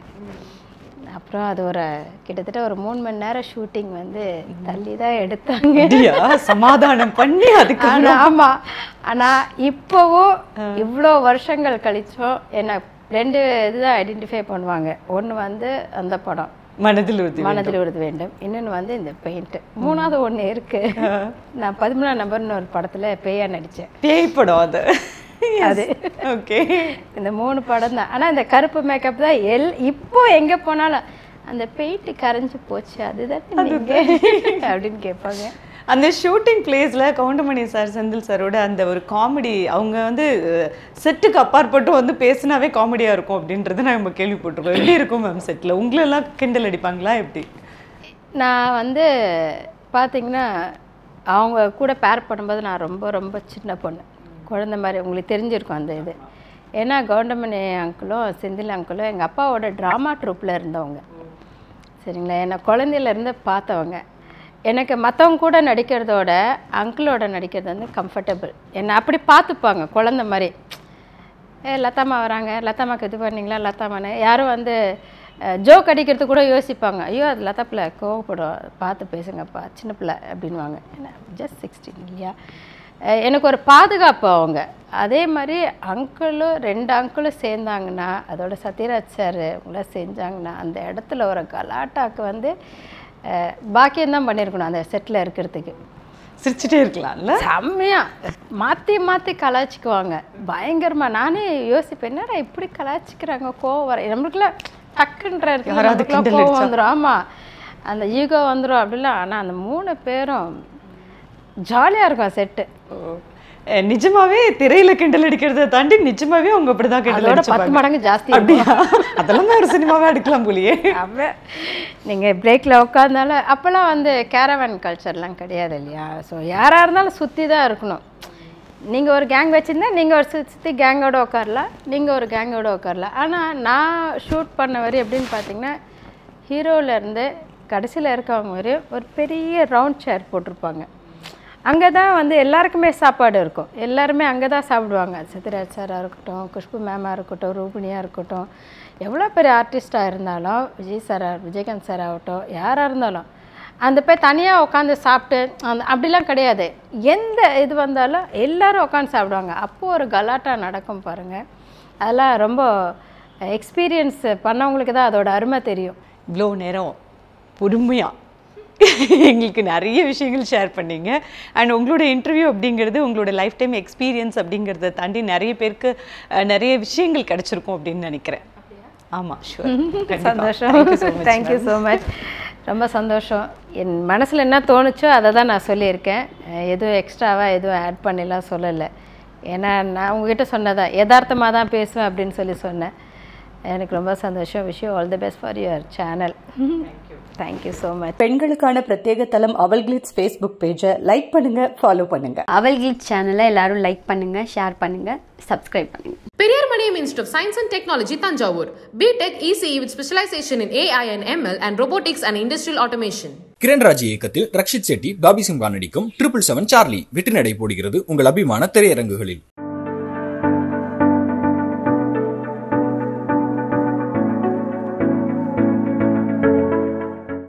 அப்புறம் அது ஒரு கிட்டத்தட்ட ஒரு மூணு மணி நேரம் ஷூட்டிங் வந்து தள்ளி தான் எடுத்தாங்க அப்படியா சமாதானம் பண்ணி அதுக்கு ஆனா ஆமாம் ஆனால் இப்போவும் இவ்வளோ வருஷங்கள் கழிச்சும் என்னை ரெண்டு இதுதான் ஐடென்டிஃபை பண்ணுவாங்க ஒன்று வந்து அந்த படம் மனதில் உறுதி மனதில் உறுதி வேண்டும் இன்னொன்று வந்து இந்த பெயிண்ட் மூணாவது ஒன்று இருக்கு நான் பதிமூணாம் நம்பர்னு ஒரு படத்தில் பேயா நடித்தேன் பேய் படம் அது அது ஓகே இந்த மூணு படம் தான் ஆனால் இந்த கருப்பு மேக்கப் தான் எல் இப்போ எங்கே போனாலும் அந்த பெயிண்ட் கரைஞ்சு போச்சு அதுதான் நீங்க அப்படின்னு கேட்பாங்க அந்த ஷூட்டிங் பிளேஸில் கவுண்டமணி சார் செந்தில் சாரோட அந்த ஒரு காமெடி அவங்க வந்து செட்டுக்கு அப்பாற்பட்டு வந்து பேசினாவே காமெடியாக இருக்கும் அப்படின்றத நம்ம கேள்விப்பட்டிருக்கோம் எப்படி இருக்கும் மேம் செட்டில் உங்களெல்லாம் கிண்டல் அடிப்பாங்களா எப்படி நான் வந்து பார்த்தீங்கன்னா அவங்க கூட பேர் பண்ணும்போது நான் ரொம்ப ரொம்ப சின்ன பொண்ணு குழந்த மாதிரி உங்களுக்கு தெரிஞ்சிருக்கும் அந்த இது ஏன்னா கவுண்டமணி அங்கிளும் செந்தில் அங்கிளும் எங்கள் அப்பாவோட ட்ராமா ட்ரூப்பில் இருந்தவங்க சரிங்களா என்னை குழந்தையிலேருந்து பார்த்தவங்க எனக்கு மற்றவங்க கூட நடிக்கிறதோட அங்கிளோட நடிக்கிறது வந்து கம்ஃபர்டபுள் என்னை அப்படி பார்த்துப்பாங்க குழந்த மாதிரி ஏ லதாம்மா வராங்க லதாம்மாக்கு இது பண்ணீங்களா லதாமான்னு யாரும் வந்து ஜோக் அடிக்கிறது கூட யோசிப்பாங்க ஐயோ அது லதா பிள்ளை கோவப்படும் பார்த்து பேசுங்கப்பா சின்ன பிள்ளை அப்படின்வாங்க ஜஸ்ட் சிக்ஸ்டீன் இல்லையா அஹ் எனக்கு ஒரு பாதுகாப்பு அவங்க அதே மாதிரி அங்கிளும் ரெண்டு அங்கிளும் சேர்ந்தாங்கன்னா அதோட சத்யராஜ் சார் இவங்களாம் செஞ்சாங்கன்னா அந்த இடத்துல ஒரு கலாட்டாக்கு வந்து அஹ் பாக்கியம்தான் பண்ணியிருக்கணும் அந்த செட்டில் இருக்கிறதுக்கு சிரிச்சுட்டே இருக்கலாம்ல செம்மையா மாற்றி மாற்றி கலாய்ச்சிக்குவாங்க பயங்கரமா நானே யோசிப்பேன் என்னடா இப்படி கலாய்ச்சிக்கிறாங்க கோவம் வர நம்மளுக்குலாம் டக்குன்ற இருக்கு யாராவது நம்மளுக்குலாம் கிண்டல் கோவம் வந்துடும் ஆமா அந்த ஈகோ வந்துடும் அப்படிலாம் ஆனால் அந்த மூணு பேரும் ஜாலியாக இருக்கும் செட்டு அஹ் நிஜமாவே திரையில கிண்டல் அடிக்கிறத தாண்டி நிஜமாவே அவங்க அப்படிதான் கிண்டல் அதோட பத்து அடிச்சுப்பாங்க மடங்கு ஜாஸ்தி அப்படியா அதெல்லாம் தான் ஒரு சினிமாவே எடுக்கலாம் போலியே அப்போ நீங்கள் பிரேக்கில் உட்காந்தாலும் அப்போல்லாம் வந்து கேரவன் கல்ச்சர்லாம் கிடையாது இல்லையா ஸோ யாராக இருந்தாலும் சுற்றி தான் இருக்கணும் நீங்கள் ஒரு கேங் வச்சுருந்தா நீங்கள் ஒரு சுற்றி சுற்றி கேங்கோட உட்காரலாம் நீங்கள் ஒரு கேங்கோட உட்காரலாம் ஆனால் நான் ஷூட் பண்ண வரை எப்படின்னு பார்த்தீங்கன்னா ஹீரோவிலேருந்து கடைசியில் இருக்கவங்க வரையும் ஒரு பெரிய ரவுண்ட் சேர் போட்டிருப்பாங்க அங்கே தான் வந்து எல்லாருக்குமே சாப்பாடு இருக்கும் எல்லாருமே அங்கே தான் சாப்பிடுவாங்க சத்யராஜ் சாராக இருக்கட்டும் குஷ்பு மேமாக இருக்கட்டும் ரூபினியாக இருக்கட்டும் எவ்வளோ பெரிய ஆர்டிஸ்ட்டாக இருந்தாலும் விஜய் சாரா விஜயகாந்த் சார் ஆகட்டும் யாராக இருந்தாலும் அந்த போய் தனியாக உட்காந்து சாப்பிட்டு அந்த அப்படிலாம் கிடையாது எந்த இது வந்தாலும் எல்லாரும் உட்காந்து சாப்பிடுவாங்க அப்போது ஒரு கலாட்டா நடக்கும் பாருங்கள் அதெல்லாம் ரொம்ப எக்ஸ்பீரியன்ஸ் பண்ணவங்களுக்கு தான் அதோட அருமை தெரியும் இவ்வளோ நேரம் பொறுமையா எங்களுக்கு நிறைய விஷயங்கள் ஷேர் பண்ணீங்க அண்ட் உங்களோட இன்டர்வியூ அப்படிங்கிறது உங்களோட லைஃப் டைம் எக்ஸ்பீரியன்ஸ் அப்படிங்கிறத தாண்டி நிறைய பேருக்கு அஹ், நிறைய விஷயங்கள் கிடைச்சிருக்கும் அப்படின்னு நினைக்கிறேன் ஆமாம் ஷூர் சந்தோஷம் தேங்க்யூ ஸோ மச் ரொம்ப சந்தோஷம் என் மனசில் என்ன தோணுச்சோ அதை தான் நான் சொல்லியிருக்கேன் அஹ் எதுவும் எக்ஸ்ட்ராவாக எதுவும் ஆட் பண்ணிலாம் சொல்லலை ஏன்னா நான் உங்ககிட்ட சொன்னதான் யதார்த்தமாக தான் பேசுவேன் அப்படின்னு சொல்லி சொன்னேன் எனக்கு ரொம்ப சந்தோஷம் wish you all the best for your channel thank you so much பெண்களுக்கான பிரத்யேக தளம் அவல் கிளிட்ஸ் ஃபேஸ்புக் பேஜை லைக் பண்ணுங்க ஃபாலோ பண்ணுங்க அவல் கிளிட் சேனலை எல்லாரும் லைக் பண்ணுங்கள் ஷேர் பண்ணுங்கள் சப்ஸ்கிரைப் பண்ணுங்கள் Periyar Maniam Institute of Science and Technology, Tanjavur. BTech ECE with specialization in AI and ML and robotics and industrial automation. கிரண்ராஜ் இயக்கத்தில் ரக்ஷித் செட்டி பாபி சிம்ஹா நடிக்கும் ட்ரிபிள் செவன் சார்லி வெற்றி நடை போடுகிறது உங்கள் அபிமான திரையரங்குகளில்